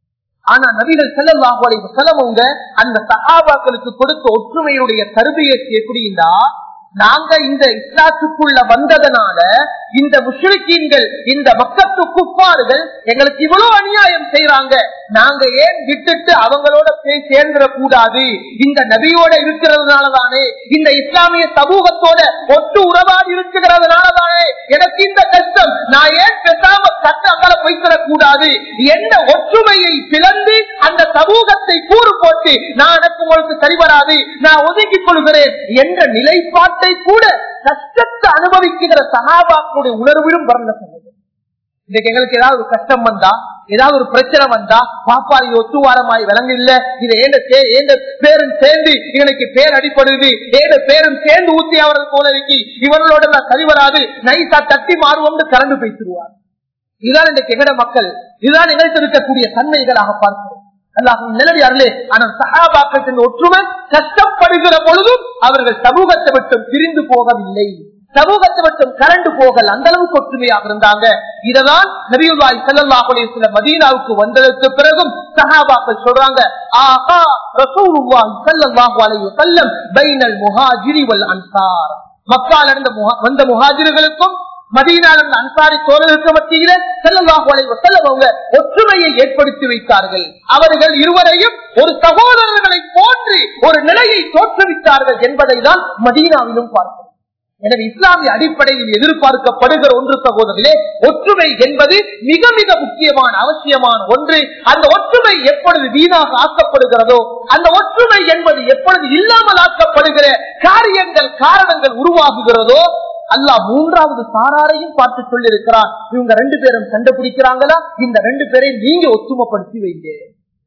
ஆனா நபிகள் செல்லல்லாஹுடைய செலவங்க அந்த சகாபாக்களுக்கு கொடுத்த ஒற்றுமையுடைய கருவியை எப்படின்னா நாங்க இந்த இஸ்லாத்துக்குள்ள வந்ததனால இந்த முஷ்ரிக்கீன்கள் இந்த மக்கத்து குப்பாறுகள் எங்களுக்கு இவ்வளவு அநியாயம் செய்யறாங்க நாங்க ஏன் விட்டுட்டு அவங்களோட போய் சேர்ந்துட கூடாது இந்த நபியோட இருக்கிறதுனால தானே இந்த இஸ்லாமிய சமூகத்தோட ஒட்டு உறவாடி இருக்கிறதுனால தானே எனக்கு இந்த கஷ்டம் நான் ஏன் பேசாம சட்டங்களை போய்த்தரக் கூடாது எந்த ஒற்றுமையை பிளந்து அந்த சமூகத்தை கூறு போட்டு நான் எனக்கு உங்களுக்கு சரி வராது நான் ஒதுக்கிக் கொள்கிறேன் என்ற நிலைப்பாட்டை கூட கஷ்டத்தை அனுபவிக்கிற சகாபாக்களுடைய உணர்விலும் வரல சொன்னது இன்னைக்கு எங்களுக்கு ஏதாவது ஒரு கஷ்டம் வந்தா ஏதாவது ஒரு பிரச்சனை வந்தா பாப்பா இது ஒத்துவாரமாய் விளங்க இல்ல இது ஏண்ட சே- ஏண்ட பேரும் சேர்ந்து இவனுக்கு பேர் அடிப்படுது ஏண்ட பேரும் சேர்ந்து ஊத்தி அவர்கள் போல இருக்கு இவர்களோட நான் சரி வராது நைசா தட்டி மாறுவோம்னு கலந்து பேசிடுவார் இதுதான் இன்றைக்கு எங்கட மக்கள் இதுதான் நிகழ்த்து இருக்கக்கூடிய தன்மைகளாக பார்க்கிறோம் அல்லாஹும் நிலவியார்களே ஆனால் சகாபாக்கத்தின் ஒற்றுமை கஷ்டப்படுகிற பொழுதும் அவர்கள் சமூகத்தை விட்டு பிரிந்து போகவில்லை சமூகத்தை மட்டும் கரண்டு போகல் அந்த அளவுக்கு ஒற்றுமையாக இருந்தாங்க இததான் நபியுல்லாய் செல்லல்லாஹுடைய சில மதீனாவுக்கு வந்ததற்கு பிறகும் சஹாபாக்கள் சொல்றாங்க ஆஹா ரசூலுல்லாஹி ஸல்லல்லாஹு அலைஹி வஸல்லம் பைனல் முஹாஜிரி வல் அன்சார் மக்கால இருந்த முஹா- வந்த முஹாஜிர்களுக்கும் மதீனால இருந்த அன்சாரி தோழர்களுக்கு மத்தியில செல்லல்லாஹு அலைஹி வஸல்லம் அவங்க ஒற்றுமையை ஏற்படுத்தி வைத்தார்கள் அவர்கள் இருவரையும் ஒரு சகோதரர்களை போன்று ஒரு நிலையை தோற்றுவித்தார்கள் என்பதை தான் மதீனாவிலும் பார்க்கிறோம் எனவே இஸ்லாமிய அடிப்படையில் எதிர்பார்க்கப்படுகிற ஒன்று சகோதரர்களே ஒற்றுமை என்பது மிக மிக முக்கியமான அவசியமான ஒன்று அந்த ஒற்றுமை எப்பொழுது வீணாக ஆக்கப்படுகிறதோ அந்த ஒற்றுமை என்பது எப்பொழுது இல்லாமல் ஆக்கப்படுகிற காரியங்கள் காரணங்கள் உருவாகுகிறதோ அல்லாஹ் மூன்றாவது சாராரையும் பார்த்து சொல்லியிருக்கிறார் இவங்க ரெண்டு பேரும் சண்டை பிடிக்கிறாங்களா இந்த ரெண்டு பேரையும் நீங்க ஒத்துமைப்படுத்தி வைங்க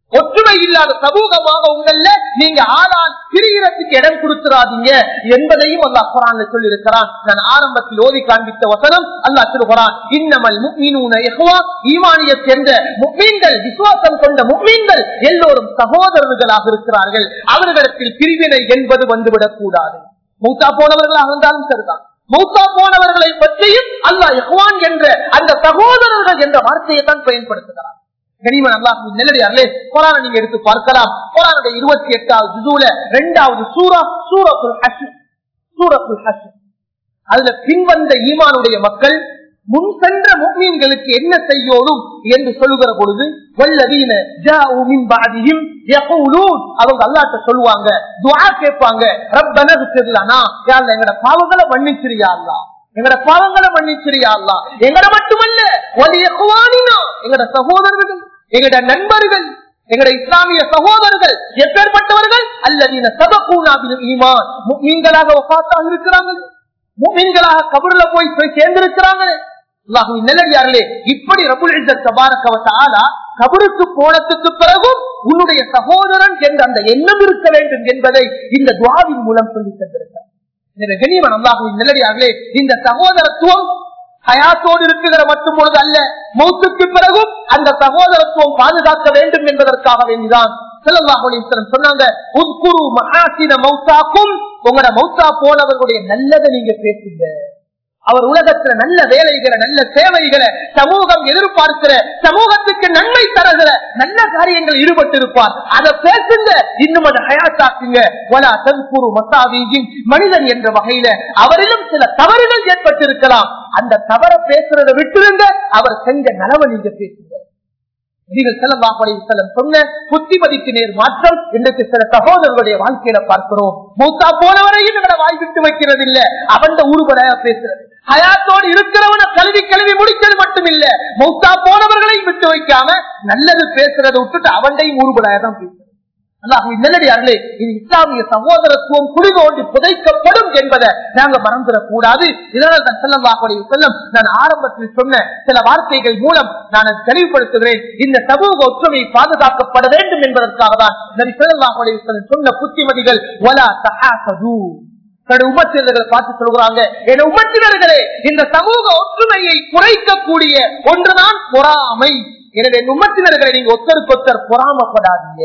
ஒற்றுமை இல்லாத சமூகமாக உங்கள நீங்க ஆளால் பிரிகிறதுக்கு இடம் கொடுத்துறாதீங்க என்பதையும் அல்லாஹ் குரான்ல சொல்லி இருக்கிறான் நான் ஆரம்பத்தில் ஓதி காண்பித்த வசனம் அல்லாஹ் சொல்லுகிறான் இன்னமல் முக்மீனூன இஹ்வா ஈமானிய சேர்ந்த முக்மீன்கள் விசுவாசம் கொண்ட முக்மீன்கள் எல்லோரும் சகோதரர்களாக இருக்கிறார்கள் அவர்களிடத்தில் பிரிவினை என்பது வந்துவிடக் கூடாது மூத்தா போனவர்களாக இருந்தாலும் சரிதான் மௌத்தா போனவர்களை பற்றியும் அல்லாஹ் இஹ்வான் என்ற அந்த சகோதரர்கள் என்ற வார்த்தையை தான் பயன்படுத்துகிறார் கனிமன் அல்லாஹ் நெல்லடியார்களே குரான நீங்க எடுத்து பார்க்கலாம் குரானுடைய இருபத்தி எட்டாவது ஜுதுல இரண்டாவது சூரா சூரத்துல் ஹஷ் சூரத்துல் ஹஷ் அதுல பின்வந்த ஈமானுடைய மக்கள் முன் சென்ற முக்மீன்களுக்கு என்ன செய்யோடும் என்று சொல்லுகிற பொழுது வல்லதீன ஜாஉ மின் பஅதிஹிம் யகூலூன் அவங்க அல்லாஹ்ட்ட சொல்லுவாங்க துஆ கேட்பாங்க ரப்பனா ஃபிர்லனா யா அல்லாஹ் எங்கட பாவங்களை மன்னிச்சிரியா அல்லாஹ் எங்கட பாவங்களை மன்னிச்சிரியா அல்லாஹ் எங்கட மட்டுமல்ல வலி இஹ்வானினா எங்கட சகோதரர்கள் எங்கட நண்பர்கள் எங்கட இஸ்லாமிய சகோதரர்கள் எப்பேற்பட்டவர்கள் அல்லதீன சபகூனா பில் ஈமான் முக்மீன்களாக வஃபாத்தாக இருக்கிறாங்க முக்மீன்களாக கபர்ல போய் போய் சேர்ந்திருக்கிறாங்க அல்லாஹுவின் நல்லடியார்களே இப்படி ரபுல் இஸ்ஸத் தபாரக வ தஆலா கபருக்கு போனதுக்கு பிறகும் உன்னுடைய சகோதரன் என்ற அந்த எண்ணம் இருக்க வேண்டும் என்பதை இந்த துவாவின் மூலம் சொல்லி தந்திருக்கிறார் எனவே கனிவன் அல்லாஹுவின் நல்லடியார்களே இந்த சகோதரத்துவம் ஹயாத்தோடு இருக்குகிற மட்டும் பொழுது அல்ல மௌத்துக்கு பிறகும் அந்த சகோதரத்துவம் பாதுகாக்க வேண்டும் என்பதற்காக வேண்டிதான் சொன்னாங்க உட்குரு மகாசின மௌத்தாக்கும் உங்களோட மௌத்தா போனவர்களுடைய நல்லதை நீங்க பேசுங்க அவர் உலகத்துல நல்ல வேலைகளை நல்ல சேவைகளை சமூகம் எதிர்பார்க்கிற சமூகத்துக்கு நன்மை தருகிற நல்ல காரியங்கள் ஈடுபட்டு இருப்பார் அதை பேசுங்க இன்னும் அதை ஹயாத்தாக்குங்க வலா தன்குரு மசாவியின் மனிதன் என்ற வகையில அவரிலும் சில தவறுகள் ஏற்பட்டிருக்கலாம் அந்த தவற பேசுறதை விட்டுருங்க அவர் செஞ்ச நலவை நீங்க பேசுங்க நீங்கள் செல்லம் சொன்ன புத்திமதிக்கு நேர் மாற்றம் இன்றைக்கு சில சகோதரர்களுடைய வாழ்க்கையில பார்க்கிறோம் மூத்தா போனவரையும் எங்களை வாய் விட்டு வைக்கிறது இல்ல அவன் ஊர்வலையா பேசுறது ஹயாத்தோடு இருக்கிறவன கல்வி கல்வி முடிக்கிறது மட்டும் இல்ல மௌத்தா போனவர்களையும் விட்டு வைக்காம நல்லது பேசுறதை விட்டுட்டு அவன்டையும் ஊர்வலையா தான் பேசுறது நல்லடியார்களே இது இஸ்லாமிய சகோதரத்துவம் குடிதோண்டி புதைக்கப்படும் என்பதை நாங்க மறந்துடக் கூடாது இதனால் தான் செல்லவாக்குடைய செல்லம் நான் ஆரம்பத்தில் சொன்ன சில வார்த்தைகள் மூலம் நான் அதை தெளிவுபடுத்துகிறேன் இந்த சமூக ஒற்றுமை பாதுகாக்கப்பட வேண்டும் என்பதற்காக தான் நபி செல்லவாக்குடைய செல்லம் சொன்ன புத்திமதிகள் ஒலா தஹாசது உமத்தினர்களை பார்த்து சொல்கிறாங்க என் உமத்தினர்களே இந்த சமூக ஒற்றுமையை குறைக்கக்கூடிய ஒன்றுதான் பொறாமை எனவே உமத்தினர்களை நீங்க ஒத்தருக்கு ஒத்தர் பொறாமப்படாதீங்க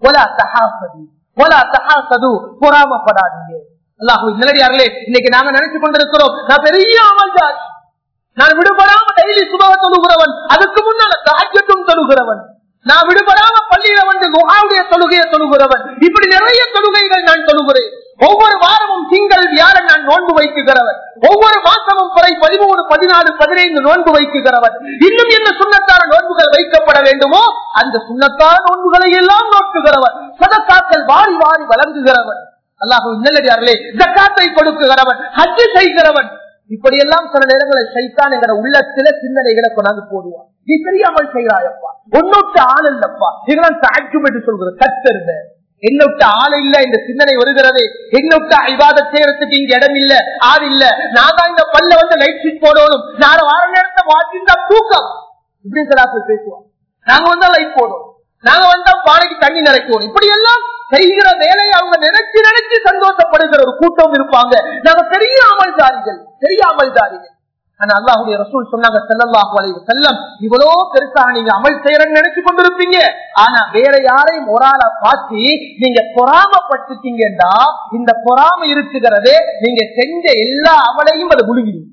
பொறாமப்படாதீங்க நிலடியார்களே இன்னைக்கு நாங்க நினைச்சு கொண்டிருக்கிறோம் நான் பெரிய அமல்தாரி நான் விடுபடாம டெய்லி சுபக தொழுகிறவன் அதுக்கு முன்னால தாஜ்யத்தும் தொழுகிறவன் நான் விடுபடாம பள்ளியில வந்து குஹாவுடைய தொழுகையை தொழுகிறவன் இப்படி நிறைய தொழுகைகள் நான் தொழுகிறேன் ஒவ்வொரு வாரமும் திங்கள் வியாழன் நான் நோன்பு வைக்குகிறவன் ஒவ்வொரு மாசமும் குறை பதிமூணு பதினாலு பதினைந்து நோன்பு வைக்குகிறவன் இன்னும் என்ன சுண்ணத்தார நோன்புகள் வைக்கப்பட வேண்டுமோ அந்த சுண்ணத்தார நோன்புகளை எல்லாம் நோக்குகிறவன் சதக்காக்கள் வாரி வாரி வழங்குகிறவன் அல்லாஹ் நல்லடியார்களே ஜக்காத்தை கொடுக்குகிறவன் ஹஜ்ஜு செய்கிறவன் இப்படி எல்லாம் சில நேரங்களை சைத்தான் எங்கட உள்ளத்தில சிந்தனைகளை கொண்டாந்து போடுவான் நீ தெரியாமல் செய்கிறாயப்பா ஒன்னொட்டு ஆள் இல்லப்பா இதெல்லாம் தாக்கும் என்று சொல்கிறது கத்தருந்த என்னொட்ட ஆள் இல்ல இந்த சிந்தனை வருகிறது என்னொட்ட ஐவாத செய்யறதுக்கு இங்க இடம் இல்ல ஆள் இல்ல நான் தான் இந்த பல்ல வந்து லைட் சீட் போடணும் நான் வார நேரத்தை வாட்டிருந்தா தூக்கம் இப்படி சிலாக்கள் பேசுவோம் நாங்க வந்தா லைட் போடும் நாங்க வந்தா பானைக்கு தண்ணி நிறைக்கணும் இப்படி எல்லாம் செய்கிற வேலையை அவங்க நினைச்சு நினைச்சு சந்தோஷப்படுகிற ஒரு கூட்டம் இருப்பாங்க நாங்க பெரிய அமல்தாரிகள் பெரிய அமல்தாரிகள் ஆனா அல்லாஹுடைய ரசூல் சொன்னாங்க செல்லல்லாஹு அலைஹி செல்லம் இவ்வளோ பெருசாக நீங்க அமல் செய்யறன்னு நினைச்சு கொண்டிருப்பீங்க ஆனா வேற யாரையும் ஒரு ஆளை பார்த்து நீங்க பொறாமப்பட்டுட்டீங்கன்னா இந்த பொறாம இருக்குகிறதே நீங்க செஞ்ச எல்லா அமலையும் அதை முழுங்கிடும்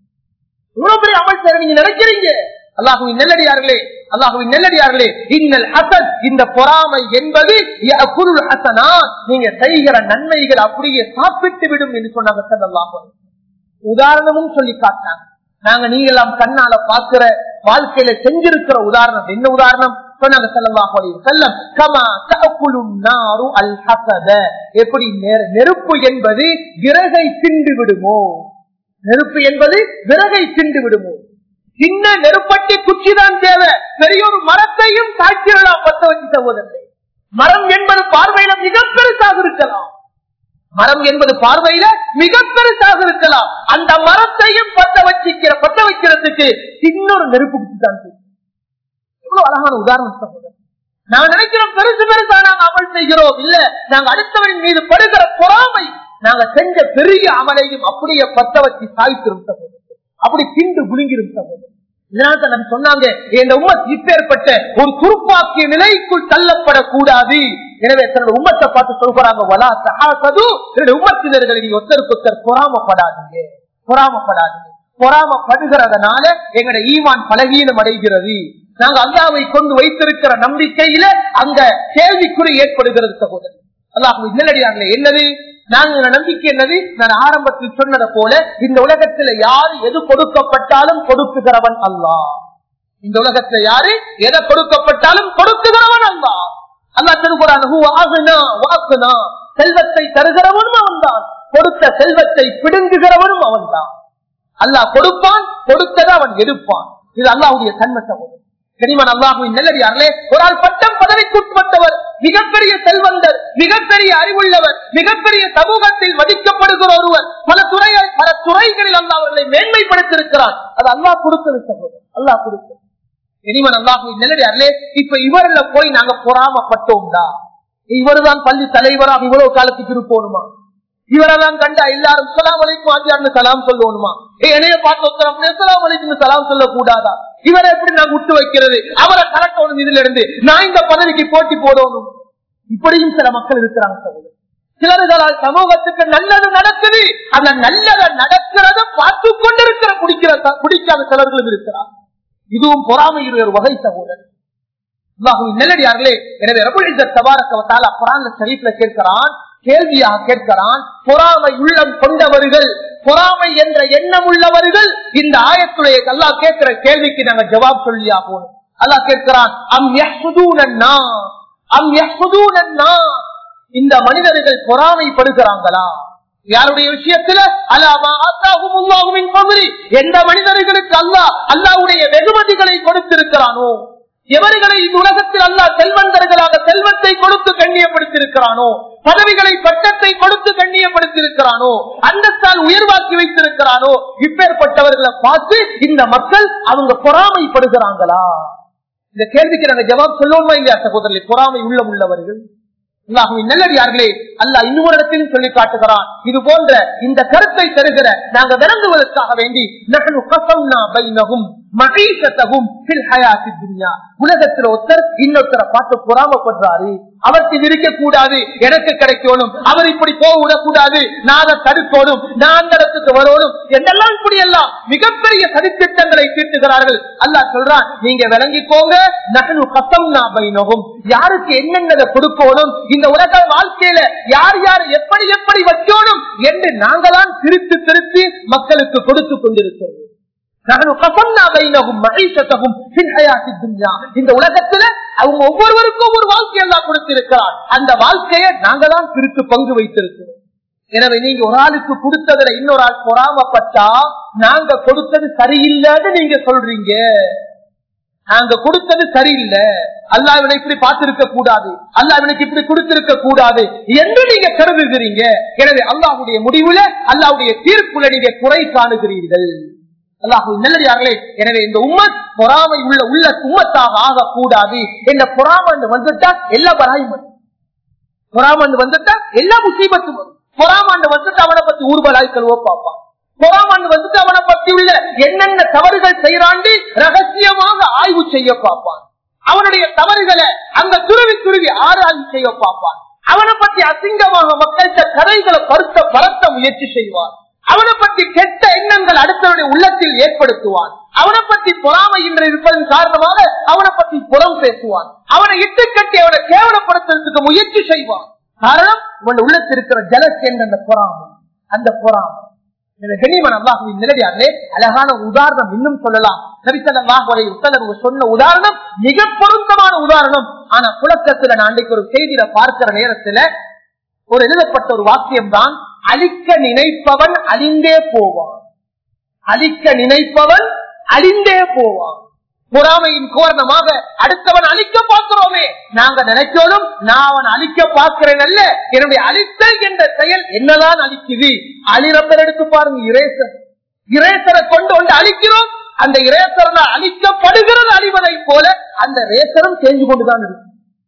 இவ்வளவு பெரிய அமல் செய்ய நீங்க நினைக்கிறீங்க அல்லாஹுவின் நெல்லடியார்களே அல்லாஹுவின் நெல்லடியார்களே இன்னல் ஹசன் இந்த பொறாமை என்பது குருள் ஹசனா நீங்க செய்கிற நன்மைகள் அப்படியே சாப்பிட்டு விடும் என்று சொன்னாங்க செல்லல்லாஹு உதாரணமும் சொல்லி காட்டினாங்க நாங்க நீங்க எல்லாம் கண்ணால பாக்குற வாழ்க்கையில செஞ்சிருக்கிற உதாரணம் என்ன உதாரணம் சொன்னாங்க செல்லம் கமா தகுலும் நாரு அல் ஹசத எப்படி நெருப்பு என்பது விறகை திண்டு விடுமோ நெருப்பு என்பது விறகை திண்டு விடுமோ சின்ன நெருப்பட்டி குச்சிதான் தேவை பெரிய ஒரு மரத்தையும் காய்ச்சிடலாம் பத்த வச்சு சகோதரத்தை மரம் என்பது பார்வையில மிக பெருசாக இருக்கலாம் மரம் என்பது பார்வையில மிக பெருசாக இருக்கலாம் அந்த மரத்தையும் பத்த வச்சிக்கிற பத்த வைக்கிறதுக்கு இன்னொரு நெருப்பு குச்சி தான் எவ்வளவு அழகான உதாரணம் சகோதரர் நாங்க நினைக்கிறோம் பெருசு பெருசா நாங்க அமல் செய்கிறோம் இல்ல நாங்க அடுத்தவரின் மீது படுகிற பொறாமை நாங்க செஞ்ச பெரிய அமலையும் அப்படியே பத்த வச்சு சாய்த்திரும் சகோதரர் அப்படி கிண்டு குலுங்கிரும் சகோதரர் இதனால நம்ம சொன்னாங்க இந்த உம்மத் இப்பேற்பட்ட ஒரு துருப்பாக்கிய நிலைக்குள் தள்ளப்படக்கூடாது எனவே தன்னோட உம்மத்தை பார்த்து சொல்றாங்க வலா சஹாசது என்னுடைய உம்மத்தினர்களை நீங்க ஒருத்தருக்கு ஒருத்தர் பொறாமப்படாதீங்க பொறாமப்படாதீங்க பொறாமப்படுகிறதுனால எங்களுடைய ஈமான் பலகீனம் அடைகிறது நாங்க அல்லாவை கொண்டு வைத்திருக்கிற நம்பிக்கையில அங்க கேள்விக்குறி ஏற்படுகிறது சகோதரர் அல்லாஹ் இல்லடியாங்களே என்னது நாங்க நம்பிக்கை என்னது நான் ஆரம்பத்தில் சொன்னதை போல இந்த உலகத்துல யாரு எது கொடுக்கப்பட்டாலும் கொடுக்குகிறவன் அல்லாஹ் இந்த உலகத்துல யாரு எதை கொடுக்கப்பட்டாலும் கொடுக்குகிறவன் அல்லாஹ் அல்லாஹ் திருக்குறான் செல்வத்தை தருகிறவனும் அவன்தான் கொடுத்த செல்வத்தை பிடுங்குகிறவனும் அவன்தான் அல்லாஹ் கொடுப்பான் கொடுத்ததை அவன் எடுப்பான் இது அல்லாஹுடைய தன்மை சகோதரர் கனிமன் அல்லாஹுவின் நல்லடியார்களே ஒரு ஆள் பட்டம் பதவிக்குட்பட்டவர் மிகப்பெரிய செல்வந்தர் மிகப்பெரிய அறிவுள்ளவர் மிகப்பெரிய சமூகத்தில் மதிக்கப்படுகிற ஒருவர் பல துறைகள் பல துறைகளில் அல்லா அவர்களை மேன்மைப்படுத்திருக்கிறார் அது அல்லாஹ் கொடுத்தது சகோதரர் அல்லாஹ் கொடுத்தது இனிமன் அல்லாஹுவின் நல்லடியார்களே இப்ப இவர்ல போய் நாங்க பொறாமப்பட்டோம்டா இவருதான் பள்ளி தலைவராக இவ்வளவு காலத்துக்கு இருப்போனுமா இவரெல்லாம் கண்டா எல்லாரும் சலாம் வலைக்கும் ஆத்தியார்னு சலாம் சொல்லணுமா என்னைய பார்த்து ஒருத்தர் சலாம் வலைக்கும் சலாம் சொல்ல கூடாதா இவரை எப்படி நான் விட்டு வைக்கிறது அவரை கலக்கணும் இதுல இருந்து நான் இந்த பதவிக்கு போட்டி போடணும் இப்படியும் சில மக்கள் இருக்கிறாங்க சகோதரர் சிலர்களால் சமூகத்துக்கு நல்லது நடக்குது அந்த நல்லதை நடக்கிறத பார்த்து கொண்டிருக்கிற குடிக்கிற குடிக்காத சிலர்களும் இருக்கிறார் இதுவும் பொறாமையுடைய ஒரு வகை சகோதரர் நல்லடியார்களே எனவே ரபுல் தபாரக்கவத்தால் அப்புறான் ஷரீப்ல கேட்கிறான் கேள்வியாக கேட்கிறான் பொறாமை உள்ளம் கொண்டவர்கள் பொறாமை என்ற எண்ணம் உள்ளவர்கள் இந்த ஆயத்துடைய அல்லா கேட்கிற கேள்விக்கு நாங்க ஜவாப் சொல்லி ஆகணும் அல்லா கேட்கிறான் அம் யஹ்சுதூனன்னா அம் யஹ்சுதூனன்னா இந்த மனிதர்கள் பொறாமைப்படுகிறாங்களா யாருடைய விஷயத்துல அல்லாமா அல்லாஹும் பகுதி எந்த மனிதர்களுக்கு அல்லாஹ் அல்லாவுடைய வெகுமதிகளை கொடுத்திருக்கிறானோ எவர்களை இந்த உலகத்தில் அல்லா செல்வந்தர்களாக செல்வத்தை கொடுத்து கண்ணியப்படுத்தியிருக்கிறானோ பதவிகளை பட்டத்தை கொடுத்து கண்ணியப்படுத்தியிருக்கிறானோ அந்தஸ்தால் உயர்வாக்கி வைத்திருக்கிறானோ இப்பேற்பட்டவர்களை பார்த்து இந்த மக்கள் அவங்க பொறாமைப்படுகிறாங்களா இந்த கேள்விக்கு நாங்க ஜவாப் சொல்லணுமா இல்லையா சகோதரர்களை பொறாமை உள்ள உள்ளவர்கள் நல்லடியார்களே அல்லா இன்னொரு இடத்திலும் சொல்லி காட்டுகிறான் இது போன்ற இந்த கருத்தை தருகிற நாங்க விளங்குவதற்காக வேண்டி நகனு கசம்னா பைனகும் மகீசத்தகும் உலகத்தில் ஒருத்தர் இன்னொருத்தரை பார்த்து பொறாமப்படுறாரு அவருக்கு இருக்க கூடாது எனக்கு கிடைக்கணும் அவர் இப்படி போக விடக்கூடாது நான் அதை தடுக்கணும் நான் அந்த இடத்துக்கு வரணும் என்றெல்லாம் இப்படி எல்லாம் மிகப்பெரிய சதித்திட்டங்களை தீர்த்துகிறார்கள் அல்லா சொல்றான் நீங்க விளங்கிக்கோங்க நகனு கசம்னா பைனகும் யாருக்கு என்னென்னதை கொடுக்கணும் இந்த உலக வாழ்க்கையில யார் யார் எப்படி எப்படி வைக்கணும் என்று நாங்களாம் திருத்து திருத்தி மக்களுக்கு கொடுத்து கொண்டிருக்கிறோம் இந்த உலகத்துல அவங்க ஒவ்வொருவருக்கும் ஒரு வாழ்க்கை எல்லாம் கொடுத்திருக்கிறார் அந்த வாழ்க்கையை நாங்க தான் பிரித்து பங்கு வைத்திருக்கிறோம் எனவே நீங்க ஒரு ஆளுக்கு கொடுத்ததுல இன்னொரு ஆள் பொறாமப்பட்டா நாங்க கொடுத்தது சரியில்லைன்னு நீங்க சொல்றீங்க நாங்க கொடுத்தது சரியில்லை அல்லாவினை இப்படி பார்த்திருக்க கூடாது அல்லாவினுக்கு இப்படி கொடுத்திருக்க கூடாது என்று நீங்க கருதுகிறீங்க எனவே அல்லாஹுடைய முடிவுல அல்லாவுடைய தீர்ப்புல நீங்க குறை காணுகிறீர்கள் அல்லாஹு நல்லதார்களே எனவே இந்த உம்மத் பொறாமை உள்ள உள்ள உம்மத்தாக ஆகக்கூடாது இந்த பொறாமண்டு வந்துட்டா எல்லா பராயும் வரும் பொறாமண்டு வந்துட்டா எல்லா முசீபத்தும் வரும் பொறாமாண்டு வந்துட்டு அவனை பத்தி ஊர்வலாய் கழுவ பார்ப்பான் பொறாமண்டு வந்துட்டு அவனை பத்தி உள்ள என்னென்ன தவறுகள் செய்யறாண்டு ரகசியமாக ஆய்வு செய்ய பார்ப்பான் அவனுடைய தவறுகளை அங்க துருவி துருவி ஆராய்ச்சி செய்ய பார்ப்பான் அவனை பத்தி அசிங்கமாக மக்கள்கிட்ட கதைகளை பருத்த பரத்த முயற்சி செய்வான் அவனை பற்றி கெட்ட எண்ணங்கள் அடுத்தவருடைய உள்ளத்தில் ஏற்படுத்துவான் அவனை பற்றி பொறாமை என்று இருப்பதன் காரணமாக அவனை பற்றி புறம் பேசுவான் அவனை இட்டு கட்டி அவனை கேவலப்படுத்துறதுக்கு முயற்சி செய்வான் காரணம் உன் உள்ளத்தில் இருக்கிற ஜலஸ் என்ற அந்த பொறாமை அந்த பொறாமை நிலையார்களே அழகான உதாரணம் இன்னும் சொல்லலாம் சரித்தனமாக சொன்ன உதாரணம் மிக பொருத்தமான உதாரணம் ஆனா புழக்கத்துல நான் அன்றைக்கு ஒரு செய்தியில பார்க்கிற நேரத்துல ஒரு எழுதப்பட்ட ஒரு வாக்கியம் தான் அழிக்க நினைப்பவன் அழிந்தே போவான் அழிக்க நினைப்பவன் அழிந்தே போவான் பொறாமையின் காரணமாக அடுத்தவன் அழிக்க பார்க்கிறோமே நாங்க நினைச்சோடும் நான் அவன் அழிக்க பார்க்கிறேன் அல்ல என்னுடைய அழித்தல் என்ற செயல் என்னதான் அழிக்குது அழிரப்பர் எடுத்து பாருங்க இரேசர் இரேசரை கொண்டு வந்து அழிக்கிறோம் அந்த இரேசரால் அழிக்கப்படுகிறது அழிவதை போல அந்த ரேசரும் செஞ்சு கொண்டுதான் இருக்கு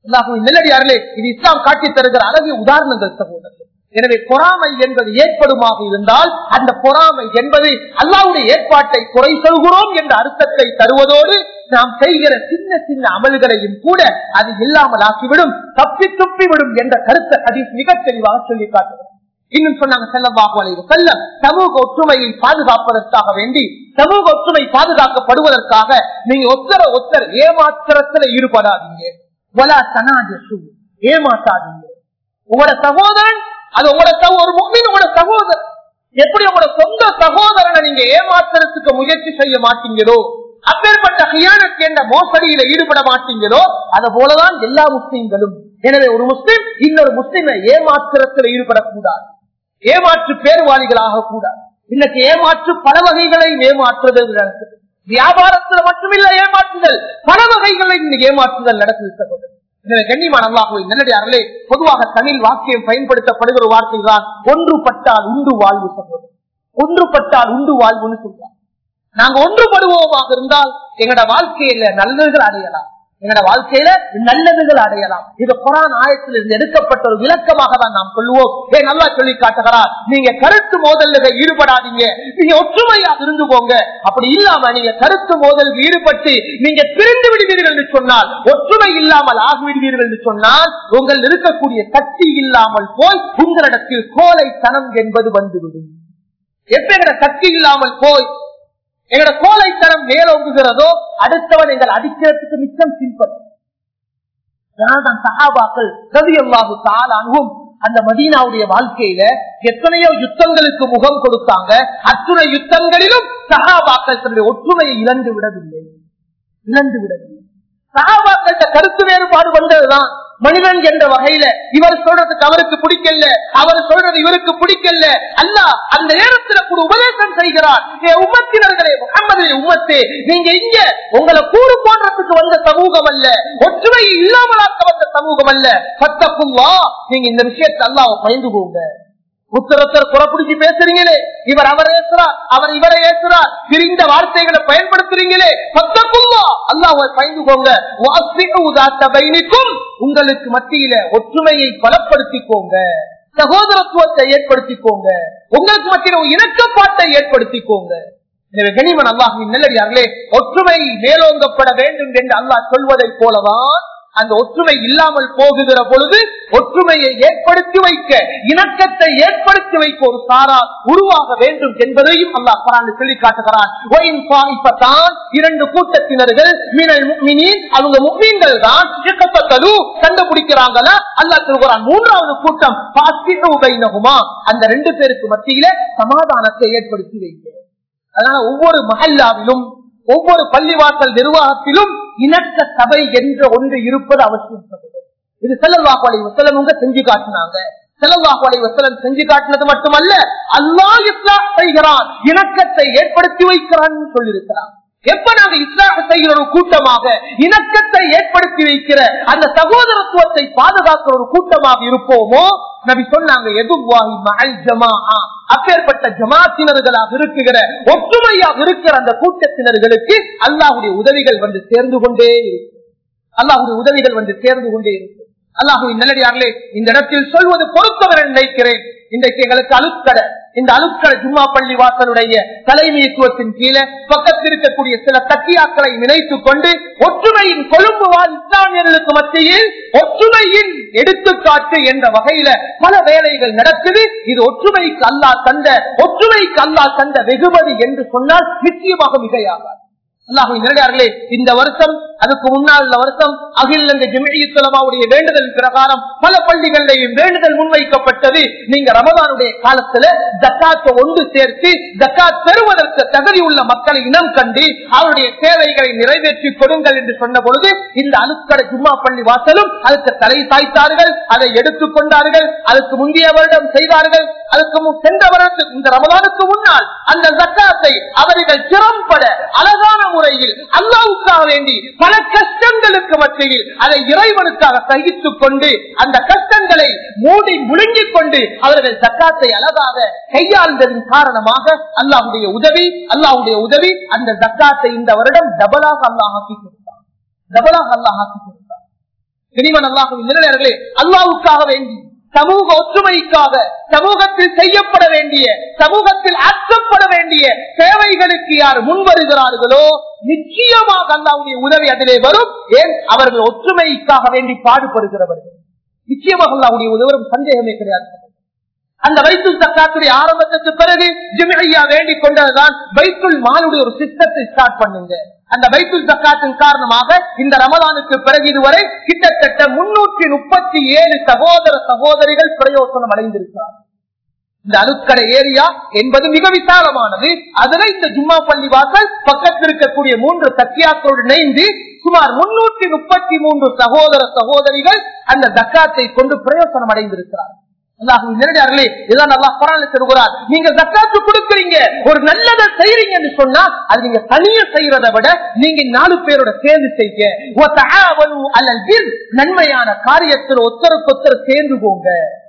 நெல்லடியார்களே இது இஸ்லாம் காட்டி தருகிற அழகிய உதாரணங்கள் சகோதரர்கள் எனவே பொறாமை என்பது ஏற்படுமாக இருந்தால் அந்த பொறாமை என்பது அல்லாவுடைய ஏற்பாட்டை குறை சொல்கிறோம் என்ற அர்த்தத்தை தருவதோடு நாம் செய்கிற சின்ன சின்ன அமல்களையும் கூட அது இல்லாமல் ஆக்கிவிடும் தப்பி துப்பி விடும் என்ற கருத்தை அது மிக தெளிவாக சொல்லி காட்டுகிறது இன்னும் சொன்னாங்க செல்லவாக செல்ல சமூக ஒற்றுமையை பாதுகாப்பதற்காக வேண்டி சமூக ஒற்றுமை பாதுகாக்கப்படுவதற்காக நீங்க ஒத்தர ஒத்தர் ஏமாத்திரத்துல ஈடுபடாதீங்க ஏமாத்தாதீங்க உங்களோட சகோதரன் அது உங்களோட ஒரு முக்மின் உங்களோட சகோதரன் எப்படி உங்களோட சொந்த சகோதரனை நீங்க ஏமாத்துறதுக்கு முயற்சி செய்ய மாட்டீங்களோ அப்பேற்பட்ட ஹியானத் என்ற மோசடியில ஈடுபட மாட்டீங்களோ அது போலதான் எல்லா முஸ்லீம்களும் எனவே ஒரு முஸ்லீம் இன்னொரு முஸ்லீமை ஏமாத்திரத்தில் ஈடுபடக்கூடாது ஏமாற்று பேர்வாளிகளாக கூடாது இன்னைக்கு ஏமாற்று பல வகைகளை ஏமாற்றுதல் நடக்குது வியாபாரத்துல மட்டுமில்ல ஏமாற்றுதல் பல வகைகளை இன்னைக்கு ஏமாற்றுதல் நடக்குது கண்ணியமான அல்லாஹுவை நல்லடியார்களே பொதுவாக தமிழ் வாக்கியம் பயன்படுத்தப்படுகிற வார்த்தை தான் ஒன்றுபட்டால் உண்டு வாழ்வு சகோதரர் ஒன்றுபட்டால் உண்டு வாழ்வுன்னு சொல்றாங்க நாங்க ஒன்றுபடுவோமாக இருந்தால் எங்களோட வாழ்க்கையில நல்லதுகள் அடையலாம் எங்களோட வாழ்க்கையில நல்லதுகள் அடையலாம் இது குரான் ஆயத்தில் இருந்து எடுக்கப்பட்ட ஒரு விளக்கமாக தான் நாம் சொல்லுவோம் ஏ நல்லா சொல்லி காட்டுகிறார் நீங்க கருத்து மோதல்ல ஈடுபடாதீங்க நீங்க ஒற்றுமையாக இருந்து போங்க அப்படி இல்லாம நீங்க கருத்து மோதலுக்கு ஈடுபட்டு நீங்க பிரிந்து விடுவீர்கள் என்று சொன்னால் ஒற்றுமை இல்லாமல் ஆகிவிடுவீர்கள் என்று சொன்னால் உங்கள் இருக்கக்கூடிய சக்தி இல்லாமல் போய் உங்களிடத்தில் கோலைத்தனம் என்பது வந்துவிடும் எப்ப எங்கட சக்தி இல்லாமல் போய் எங்களோட கோலைத்தனம் மேலோங்குகிறதோ அடுத்தவன் எங்கள் அடிக்கிறதுக்கு மிச்சம் சிம்பிள் சகாபாக்கள் ரவி அல்லாஹு தாளானும் அந்த மதீனாவுடைய வாழ்க்கையில எத்தனையோ யுத்தங்களுக்கு முகம் கொடுத்தாங்க அத்துணை யுத்தங்களிலும் சகாபாக்கள் தன்னுடைய ஒற்றுமையை இழந்து விடவில்லை இழந்து விடவில்லை சகாபாக்கள்கிட்ட கருத்து வேறுபாடு வந்ததுதான் மனிதன் என்ற வகையில இவர் சொல்றதுக்கு அவருக்கு பிடிக்கல அவர் சொல்றது இவருக்கு பிடிக்கல அல்ல அந்த நேரத்தில் கூட உபதேசம் செய்கிறார் உமத்தினர்களே முகமது உமத்தே நீங்க இங்க உங்களை கூறு போடுறதுக்கு வந்த சமூகம் அல்ல ஒற்றுமையை இல்லாமலாக்க வந்த சமூகம் அல்ல சத்தப்புல்லா நீங்க இந்த விஷயத்தை அல்லாம பயந்து போங்க உத்தரத்தர் புறப்பிடிச்சு பேசுறீங்களே இவர் அவரை ஏசுறார் அவர் இவரை ஏசுறார் பிரிந்த வார்த்தைகளை பயன்படுத்துறீங்களே சத்தப்புல்லா அல்லாஹ் பயந்துக்கோங்க உங்களுக்கு மத்தியில ஒற்றுமையை பலப்படுத்திக்கோங்க சகோதரத்துவத்தை ஏற்படுத்திக்கோங்க உங்களுக்கு மத்தியில இணக்கப்பாட்டை ஏற்படுத்திக்கோங்க எனவே கனிமன் அல்லாஹின் நல்லடியார்களே ஒற்றுமை மேலோங்கப்பட வேண்டும் என்று அல்லாஹ் சொல்வதை போலதான் அந்த ஒற்றுமை இல்லாமல் போகுகிற பொழுது ஒற்றுமையை ஏற்படுத்தி வைக்க இணக்கத்தை ஏற்படுத்தி வைக்க ஒரு சாரா உருவாக வேண்டும் என்பதையும் அல்லாஹ் பராண்டு சொல்லி காட்டுகிறான் இரண்டு கூட்டத்தினர்கள் அவங்க முக்மீன்கள் தான் கண்டுபிடிக்கிறாங்களா அல்லாஹ் சொல்கிறான் மூன்றாவது கூட்டம் அந்த ரெண்டு பேருக்கு மத்தியில சமாதானத்தை ஏற்படுத்தி வைக்க அதனால ஒவ்வொரு மஹல்லாவிலும் ஒவ்வொரு பள்ளிவாசல் நிர்வாகத்திலும் இணக்க சபை என்ற ஒன்று இருப்பது அவசியம் இது செல்லவாக்கு அலை வசலம் செஞ்சு காட்டினாங்க செல்லவாக்கு அலை வசலம் செஞ்சு காட்டினது மட்டுமல்ல அல்லா இஸ்லாம் செய்கிறான் இணக்கத்தை ஏற்படுத்தி வைக்கிறான் சொல்லியிருக்கிறான் எப்ப நாங்க இஸ்லாக செய்கிற ஒரு கூட்டமாக இணக்கத்தை ஏற்படுத்தி வைக்கிற அந்த சகோதரத்துவத்தை பாதுகாக்கிற ஒரு கூட்டமாக இருப்போமோ நபி சொன்னாங்க எதுவாகி மகள் ஜமா அப்பேற்பட்ட ஜமாத்தினர்களாக இருக்கிற ஒற்றுமையாக இருக்கிற அந்த கூட்டத்தினர்களுக்கு அல்லாஹுடைய உதவிகள் வந்து சேர்ந்து கொண்டே இருக்கும் அல்லாஹுடைய உதவிகள் வந்து சேர்ந்து கொண்டே இருக்கும் அல்லாஹுவின் நல்லடியார்களே இந்த இடத்தில் சொல்வது பொறுத்தவர் நினைக்கிறேன் இன்றைக்கு எங்களுக்கு அழுக்கடை இந்த அழுக்கடை ஜும்மா பள்ளி வாசலுடைய தலைமைத்துவத்தின் கீழே பக்கத்தில் இருக்கக்கூடிய சில தக்கியாக்களை நினைத்துக் கொண்டு ஒற்றுமையின் கொழும்பு வாழ் இஸ்லாமியர்களுக்கு மத்தியில் ஒற்றுமையின் எடுத்துக்காட்டு என்ற வகையில பல வேலைகள் நடக்குது இது ஒற்றுமைக்கு அல்லா தந்த ஒற்றுமைக்கு அல்லா தந்த வெகுமதி என்று சொன்னால் நிச்சயமாக மிகையாகாது அல்லாஹின் நிலையார்களே இந்த வருஷம் அதுக்கு முன்னால் உள்ள வருஷம் அகில் இந்த ஜிமிழித்தலமாவுடைய வேண்டுதல் பிரகாரம் பல பள்ளிகளிலேயும் வேண்டுதல் முன்வைக்கப்பட்டது நீங்க ரமதானுடைய காலத்துல ஜக்காத்தை ஒன்று சேர்த்து ஜக்காத் பெறுவதற்கு தகுதி உள்ள மக்களை இனம் கண்டு அவருடைய தேவைகளை நிறைவேற்றி கொடுங்கள் என்று சொன்ன பொழுது இந்த அணுக்கடை ஜும்மா பள்ளி வாசலும் அதுக்கு தலை சாய்த்தார்கள் அதை எடுத்துக் கொண்டார்கள் அதுக்கு முந்தைய வருடம் செய்தார்கள் அதுக்கு சென்ற வருடத்துக்கு இந்த ரமதானுக்கு முன்னால் அந்த ஜக்காத்தை அவர்கள் திறம்பட அழகான முறையில் அல்லாவுக்காக வேண்டி பல கஷ்டங்களுக்கு மத்தியில் அதை இறைவனுக்காக சகித்துக் கொண்டு அந்த கஷ்டங்களை மூடி முழுங்கிக் கொண்டு அவர்கள் ஜக்காத்தை அழகாக கையாள்ந்ததன் காரணமாக அல்லாஹுடைய உதவி அல்லாஹுடைய உதவி அந்த ஜக்காத்தை இந்த வருடம் டபலாக அல்லாஹ் ஆக்கி கொடுத்தார் டபலாக அல்லாஹ் ஆக்கி கொடுத்தார் இனிவன் அல்லாஹுவின் நிலையர்களே அல்லாவுக்காக வேண்டி சமூக ஒற்றுமைக்காக சமூகத்தில் செய்யப்பட வேண்டிய சமூகத்தில் ஆக்கப்பட வேண்டிய சேவைகளுக்கு யார் முன் வருகிறார்களோ நிச்சயமாக அல்லாவுடைய உதவி அதிலே வரும் ஏன் அவர்கள் ஒற்றுமைக்காக வேண்டி பாடுபடுகிறவர்கள் நிச்சயமாக அல்லாவுடைய உதவரும் சந்தேகமே கிடையாது அந்த வைத்துல் தக்காத்துடைய ஆரம்பத்துக்கு பிறகு ஜிமிழையா வேண்டிக் கொண்டதுதான் வைத்துல் மாலுடைய ஒரு சிஸ்டத்தை ஸ்டார்ட் பண்ணுங்க அந்த வைத்துல் தக்காத்தின் காரணமாக இந்த ரமலானுக்கு பிறகு இதுவரை கிட்டத்தட்ட முன்னூற்றி முப்பத்தி ஏழு சகோதர சகோதரிகள் பிரயோசனம் அடைந்திருக்கிறார் இந்த அணுக்கடை ஏரியா என்பது மிக விசாலமானது அதுல இந்த ஜும்மா பள்ளி வாசல் பக்கத்தில் இருக்கக்கூடிய மூன்று சக்கியாக்களோடு இணைந்து சுமார் முன்னூற்றி முப்பத்தி மூன்று சகோதர சகோதரிகள் அந்த தக்காத்தை கொண்டு பிரயோசனம் அடைந்திருக்கிறார் நேரடியார்களே இதான் நல்லா குரான் சொல்கிறார் நீங்க ஜக்காத்து கொடுக்குறீங்க ஒரு நல்லதை செய்யறீங்க என்று சொன்னா அது நீங்க தனியா செய்யறதை விட நீங்க நாலு பேரோட சேர்ந்து செய்ய அல்லது நன்மையான காரியத்தில் ஒத்தருக்கு ஒத்தர் சேர்ந்து போங்க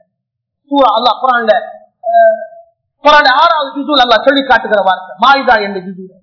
அல்லா குரான்ல குரான் ஆறாவது ஜிசூல் அல்லா சொல்லி காட்டுகிற வார்த்தை மாயுதா என்ற ஜிசூல்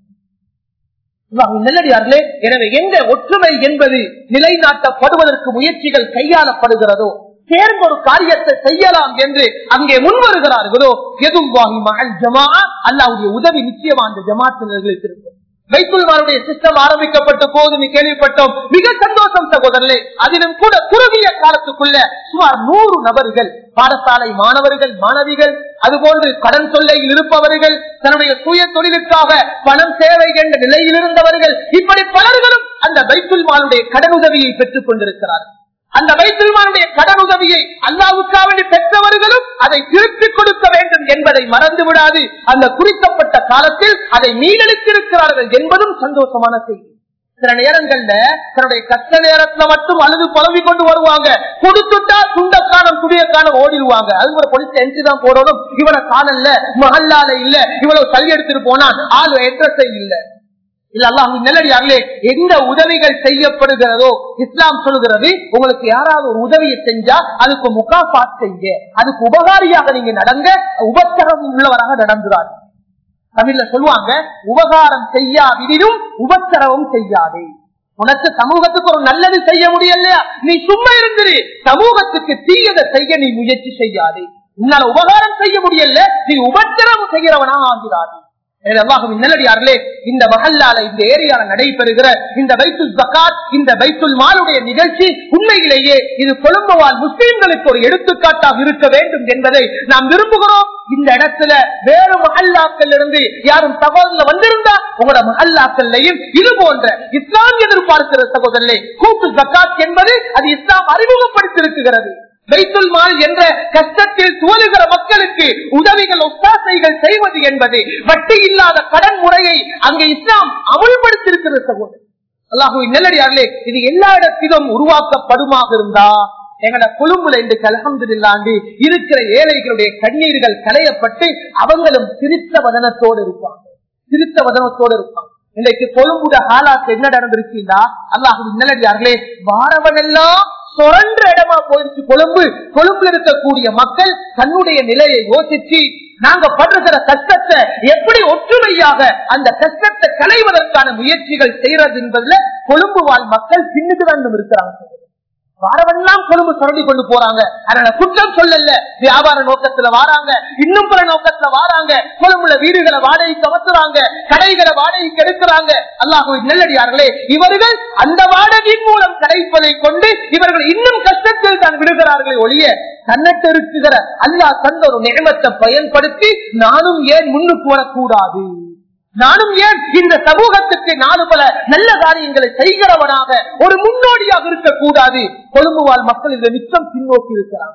நல்லடியார்களே எனவே எங்க ஒற்றுமை என்பது நிலைநாட்டப்படுவதற்கு முயற்சிகள் கையாளப்படுகிறதோ சேர்ந்த ஒரு காரியத்தை செய்யலாம் என்று அங்கே முன் வருகிறார்களோ எதுவும் வாங்கி மகள் ஜமா அல்லாவுடைய உதவி நிச்சயமா அந்த ஜமாத்தினர்களுக்கு இருக்கும் வைத்துல்மாருடைய சிஸ்டம் ஆரம்பிக்கப்பட்ட போது கேள்விப்பட்டோம் மிக சந்தோஷம் சகோதரர்களே அதிலும் கூட குறுகிய காலத்துக்குள்ள சுமார் நூறு நபர்கள் பாடசாலை மாணவர்கள் மாணவிகள் அதுபோன்று கடன் தொல்லையில் இருப்பவர்கள் தன்னுடைய சுய தொழிலுக்காக பணம் சேவை என்ற நிலையில் இருந்தவர்கள் இப்படி பலர்களும் அந்த வைத்துல்மாருடைய கடன் உதவியை பெற்றுக் கொண்டிருக்கிறார்கள் அந்த வைத்திருமானுடைய கடன் உதவியை அல்லாவுக்காக பெற்றவர்களும் அதை திருப்பிக் கொடுக்க வேண்டும் என்பதை மறந்து விடாது அந்த குறிக்கப்பட்ட காலத்தில் அதை மீளெடுத்திருக்கிறார்கள் என்பதும் சந்தோஷமான செய்தி சில நேரங்கள்ல தன்னுடைய கஷ்ட நேரத்துல மட்டும் அழுது பழவி கொண்டு வருவாங்க கொடுத்துட்டா துண்டக்கானம் துடியக்கானம் ஓடிடுவாங்க அது ஒரு பொலிஸ் என்ட்ரி தான் போடணும் இவனை காணல மகல்லால இல்ல இவ்வளவு தள்ளி எடுத்துட்டு போனான் ஆள் எட்ரஸை இல்லை இல்ல அல்லாஹ் நல்லடியார்களே எந்த உதவிகள் செய்யப்படுகிறதோ இஸ்லாம் சொல்கிறது உங்களுக்கு யாராவது ஒரு உதவியை செஞ்சா அதுக்கு முகாபாத் செய்ய அதுக்கு உபகாரியாக நீங்க நடங்க உபச்சரம் உள்ளவராக நடந்துறாரு தமிழ்ல சொல்லுவாங்க உபகாரம் செய்யாவிடிலும் உபச்சரவம் செய்யாதே உனக்கு சமூகத்துக்கு ஒரு நல்லது செய்ய முடியலையா நீ சும்மா இருந்துரு சமூகத்துக்கு தீயதை செய்ய நீ முயற்சி செய்யாதே உன்னால உபகாரம் செய்ய முடியல நீ உபச்சரவம் செய்கிறவனா ஆகிறாதே நல்லடியார்களே இந்த மகல்லால இந்த ஏரியால நடைபெறுகிற இந்த வைத்துல் ஜக்காத் இந்த வைத்துல் மாலுடைய நிகழ்ச்சி உண்மையிலேயே இது கொழும்பு வாழ் முஸ்லீம்களுக்கு ஒரு எடுத்துக்காட்டாக இருக்க வேண்டும் என்பதை நாம் விரும்புகிறோம் இந்த இடத்துல வேறு மகல்லாக்கள் இருந்து யாரும் சகோதர வந்திருந்தா உங்களோட மகல்லாக்கள்லையும் இது போன்ற இஸ்லாம் எதிர்பார்க்கிற சகோதரர்களே கூட்டு ஜக்காத் என்பது அது இஸ்லாம் அறிமுகப்படுத்தியிருக்கிறது வைத்துல் மால் என்ற கஷ்டத்தில் துவலுகிற மக்களுக்கு உதவிகள் ஒத்தாசைகள் செய்வது என்பது வட்டி இல்லாத கடன் முறையை அங்கே இஸ்லாம் அமுல்படுத்தியிருக்கிறது சகோதரர் அல்லாஹு நல்லடியார்களே இது எல்லா இடத்திலும் உருவாக்கப்படுமாக இருந்தா எங்கட கொழும்புல இன்று கலகந்தில்லாண்டு இருக்கிற ஏழைகளுடைய கண்ணீர்கள் களையப்பட்டு அவங்களும் திருத்த வதனத்தோடு இருப்பாங்க திருத்த வதனத்தோடு இருப்பாங்க இன்றைக்கு கொழும்புட ஹாலாத்து என்ன நடந்திருக்கீங்களா அல்லாஹு நல்லடியார்களே வாரவனெல்லாம் சுரன்ற இடமா போயிடுச்சு கொழும்பு கொழும்புல இருக்கக்கூடிய மக்கள் தன்னுடைய நிலையை யோசிச்சு நாங்க படுகிற கஷ்டத்தை எப்படி ஒற்றுமையாக அந்த கஷ்டத்தை களைவதற்கான முயற்சிகள் செய்யறது என்பதுல கொழும்பு வாழ் மக்கள் பின்னுக்கு தான் இருக்கிறாங்க வாரவெல்லாம் கொழும்பு சுரண்டி கொண்டு போறாங்க அதனால குற்றம் சொல்லல வியாபார நோக்கத்துல வாராங்க இன்னும் பல நோக்கத்துல வாராங்க கொழும்புல வீடுகளை வாடகைக்கு அமர்த்துறாங்க கடைகளை வாடகைக்கு எடுக்கிறாங்க அல்லாஹு நல்லடியார்களே இவர்கள் அந்த வாடகையின் மூலம் கிடைப்பதை கொண்டு இவர்கள் இன்னும் கஷ்டத்தில் தான் விடுகிறார்களே ஒழிய தன்னட்டு இருக்குகிற அல்லாஹ் தந்த ஒரு நியமத்தை பயன்படுத்தி நானும் ஏன் முன்னுக்கு வரக்கூடாது நானும் ஏன் இந்த சமூகத்துக்கு நாலு பல நல்ல காரியங்களை செய்கிறவனாக ஒரு முன்னோடியாக இருக்கக்கூடாது கொழும்பு வாழ் மக்கள் இந்த நிச்சம் பின்னோக்கி இருக்கிறாங்க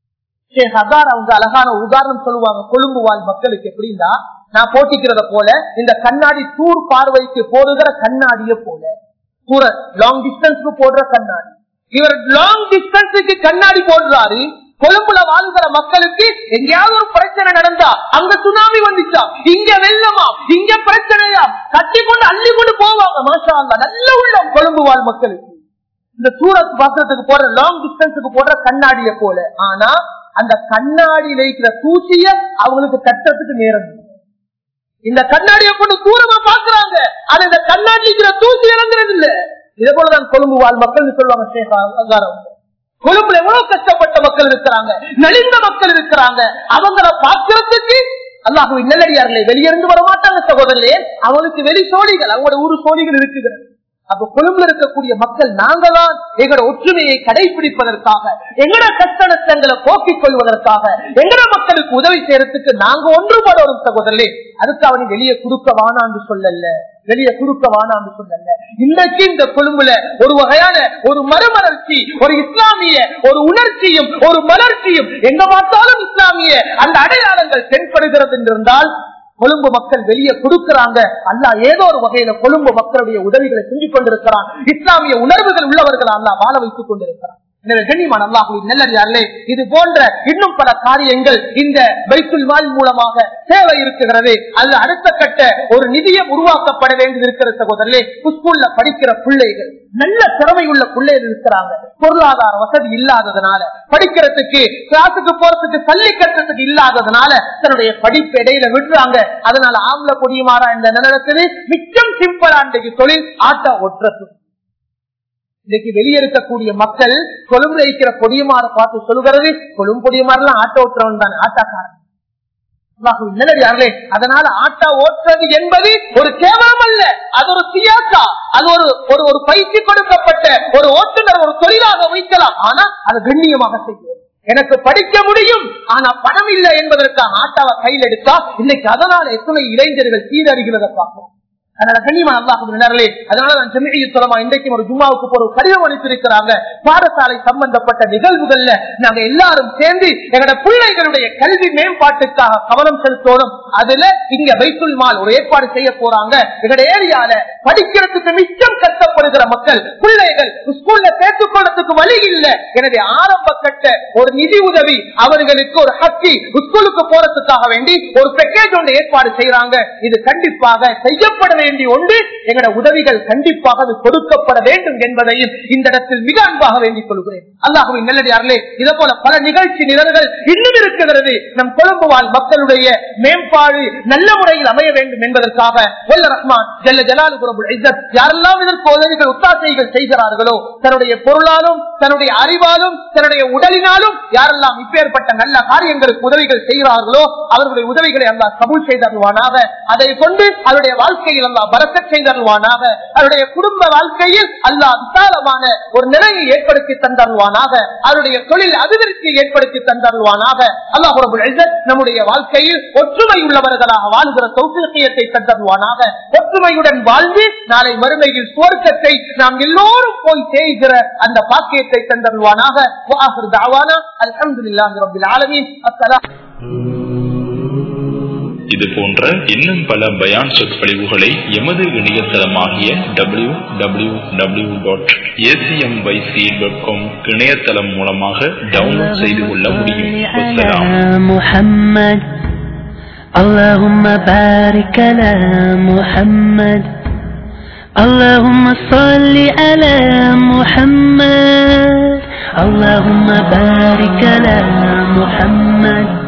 அவங்க அழகான உதாரணம் சொல்லுவாங்க கொழும்பு வாழ் மக்களுக்கு எப்படின்னா நான் போட்டிக்கிறத போல இந்த கண்ணாடி தூர் பார்வைக்கு போடுகிற கண்ணாடிய போல தூர லாங் டிஸ்டன்ஸ்க்கு போடுற கண்ணாடி இவர் லாங் டிஸ்டன்ஸுக்கு கண்ணாடி போடுறாரு கொழும்புல வாழ்கிற மக்களுக்கு எங்கேயாவது ஒரு பிரச்சனை நடந்தா அங்க சுனாமி வந்துச்சா இங்க வெள்ளமா இங்க பிரச்சனையா கட்டி கொண்டு அள்ளி கொண்டு போவாங்க மாஷா நல்ல உள்ளம் கொழும்பு வாழ் மக்களுக்கு இந்த சூரத் பாத்திரத்துக்கு போடுற லாங் டிஸ்டன்ஸுக்கு போடுற கண்ணாடிய போல ஆனா அந்த கண்ணாடியில இருக்கிற தூசிய அவங்களுக்கு கட்டுறதுக்கு நேரம் இந்த கண்ணாடியை கொண்டு தூரமா பாக்குறாங்க ஆனா இந்த கண்ணாடி இருக்கிற தூசி இறங்குறது இல்ல இதே போலதான் கொழும்பு வாழ் மக்கள் சொல்லுவாங்க கொழும்புல எவ்வளவு கஷ்டப்பட்ட மக்கள் இருக்கிறாங்க நலிந்த மக்கள் இருக்கிறாங்க அவங்கள பாக்குறதுக்கு அல்லாஹுவின் நெல்லடியார்களே வெளியிருந்து வர மாட்டாங்க சகோதரர்களே அவனுக்கு வெளி சோழிகள் அவங்களோட ஊரு சோழிகள் இருக்குது அப்ப கொழும்புல இருக்கக்கூடிய மக்கள் நாங்களாம் எங்களோட ஒற்றுமையை கடைபிடிப்பதற்காக எங்கட கஷ்ட நஷ்டங்களை போக்கிக் கொள்வதற்காக எங்கட மக்களுக்கு உதவி செய்யறதுக்கு நாங்க ஒன்றுபடணும் சகோதரர்களே அதுக்கு அவனை வெளியே கொடுக்க வானான்னு சொல்லல வெளியே கொடுக்க வானான்னு சொல்லல இன்றைக்கு இந்த கொழும்புல ஒரு வகையான ஒரு மறுமலர்ச்சி ஒரு இஸ்லாமிய ஒரு உணர்ச்சியும் ஒரு மலர்ச்சியும் எங்க பார்த்தாலும் இஸ்லாமிய அந்த அடையாளங்கள் தென்படுகிறது என்றிருந்தால் கொழும்பு மக்கள் வெளியே கொடுக்கிறாங்க அல்லா ஏதோ ஒரு வகையில கொழும்பு மக்களுடைய உதவிகளை செஞ்சு கொண்டிருக்கிறான் இஸ்லாமிய உணர்வுகள் உள்ளவர்கள் அல்லா வாழ வைத்துக் கொண்டிருக்கிறான் எனவே கண்ணியமான அல்லாஹுவின் நல்லடியார்களே இது போன்ற இன்னும் பல காரியங்கள் இந்த பைத்துல் மால் மூலமாக தேவை இருக்குகிறது அது அடுத்த கட்ட ஒரு நிதியம் உருவாக்கப்பட வேண்டியது இருக்கிற சகோதரர்களே ஸ்கூல்ல படிக்கிற பிள்ளைகள் நல்ல திறமை உள்ள பிள்ளைகள் இருக்கிறாங்க பொருளாதார வசதி இல்லாததுனால படிக்கிறதுக்கு கிளாஸுக்கு போறதுக்கு தள்ளி கட்டுறதுக்கு இல்லாததுனால தன்னுடைய படிப்பு இடையில விடுறாங்க அதனால ஆம்பளை கொடியுமாறா இந்த நிலத்தில் மிச்சம் சிம்பிளா இன்றைக்கு தொழில் ஆட்டோ ஓட்டுறது இன்னைக்கு வெளியே இருக்கக்கூடிய மக்கள் கொழும்புல இருக்கிற கொடியமாற பார்த்து சொல்லுகிறது கொழும்பு கொடியமாரெல்லாம் ஆட்டோ ஓட்டுறவன் தான் ஆட்டாக்காரன் நிலடியார்களே அதனால ஆட்டா ஓட்டுறது என்பது ஒரு கேவலம் அல்ல அது ஒரு சியாசா அது ஒரு ஒரு ஒரு பயிற்சி கொடுக்கப்பட்ட ஒரு ஓட்டுநர் ஒரு தொழிலாக வைக்கலாம் ஆனா அது கண்ணியமாக செய்யும் எனக்கு படிக்க முடியும் ஆனா பணம் இல்லை என்பதற்காக ஆட்டாவை கையில் எடுத்தா இன்னைக்கு அதனால எத்தனை இளைஞர்கள் சீரறிகிறத பார்க்கிறோம் அதனால கண்ணியமா அல்லாஹே அதனால நான் சென்னையை சொல்லமா இன்றைக்கு ஒரு ஜும்மாவுக்கு போற ஒரு கடிதம் அனுப்பியிருக்கிறாங்க பாடசாலை சம்பந்தப்பட்ட நிகழ்வுகள்ல நாங்க எல்லாரும் சேர்ந்து எங்களோட பிள்ளைகளுடைய கல்வி மேம்பாட்டுக்காக கவனம் செலுத்தணும் அதுல இங்க வைத்துல் மால் ஒரு ஏற்பாடு செய்ய போறாங்க எங்களோட ஏரியால படிக்கிறதுக்கு மிச்சம் கஷ்டப்படுகிற மக்கள் பிள்ளைகள் ஸ்கூல்ல சேர்த்துக் கொள்றதுக்கு வழி இல்லை எனவே ஆரம்ப கட்ட ஒரு நிதி உதவி அவர்களுக்கு ஒரு ஹக்கி ஸ்கூலுக்கு போறதுக்காக வேண்டி ஒரு பேக்கேஜ் ஒன்று ஏற்பாடு செய்யறாங்க இது கண்டிப்பாக செய்யப்பட வேண்டிய ஒன்று எங்களோட உதவிகள் கண்டிப்பாக அது கொடுக்கப்பட வேண்டும் என்பதையும் இந்த இடத்தில் மிக அன்பாக வேண்டிக் கொள்கிறேன் அல்லாஹுவின் நல்லடியார்களே இதே போல பல நிகழ்ச்சி நிரல்கள் இன்னும் இருக்கிறது நம் கொழும்பு வாழ் மக்களுடைய மேம்பாடு நல்ல முறையில் அமைய வேண்டும் என்பதற்காக வல்ல ரஹ்மான் ஜல்ல ஜலாலு குரபுல் இஸ்ஸத் யாரெல்லாம் இதற்கு உதவிகள் உத்தாசைகள் செய்கிறார்களோ தன்னுடைய பொருளாலும் தன்னுடைய அறிவாலும் தன்னுடைய உடலினாலும் யாரெல்லாம் இப்பேற்பட்ட நல்ல காரியங்களுக்கு உதவிகள் செய்கிறார்களோ அவர்களுடைய உதவிகளை அல்லாஹ் கபூல் செய்தருவானாக அதை கொண்டு அவருடைய வாழ்க்கையில் அல்லாஹ் பரக்கச் செய்தருவானாக அவருடைய குடும்ப வாழ்க்கையில் அல்லாஹ் விசாலமான ஒரு நிலையை ஏற்படுத்தி தந்தருவானாக அவருடைய தொழில் அபிவிருத்தியை ஏற்படுத்தி தந்தருவானாக அல்லாஹ் ரபுல் இஸ்ஸத் நம்முடைய வாழ்க்கையில் ஒற்றுமை உள்ளவர்களாக வாழ்கிற சௌசியத்தை தந்தருவானாக ஒற்றுமையுடன் வாழ்ந்து நாளை மறுமையில் சுவர்க்கத்தை நாம் எல்லோரும் போய் செய்கிற அந்த பாக்கியத்தை தந்தருவானாக அல்ஹம்துலில்லாஹி ரப்பில் ஆலமீன் அஸ்ஸலாம் இது போன்ற இன்னும் பல பயான் சொற்பொழிவுகளை எமது இணையதளமாகிய W W W dot ACM YC dot com இணையதளம் மூலமாக டவுன்லோட் செய்து கொள்ள முடியும் வசலாம் محمد اللهم بارك على محمد اللهم صل على محمد اللهم بارك على محمد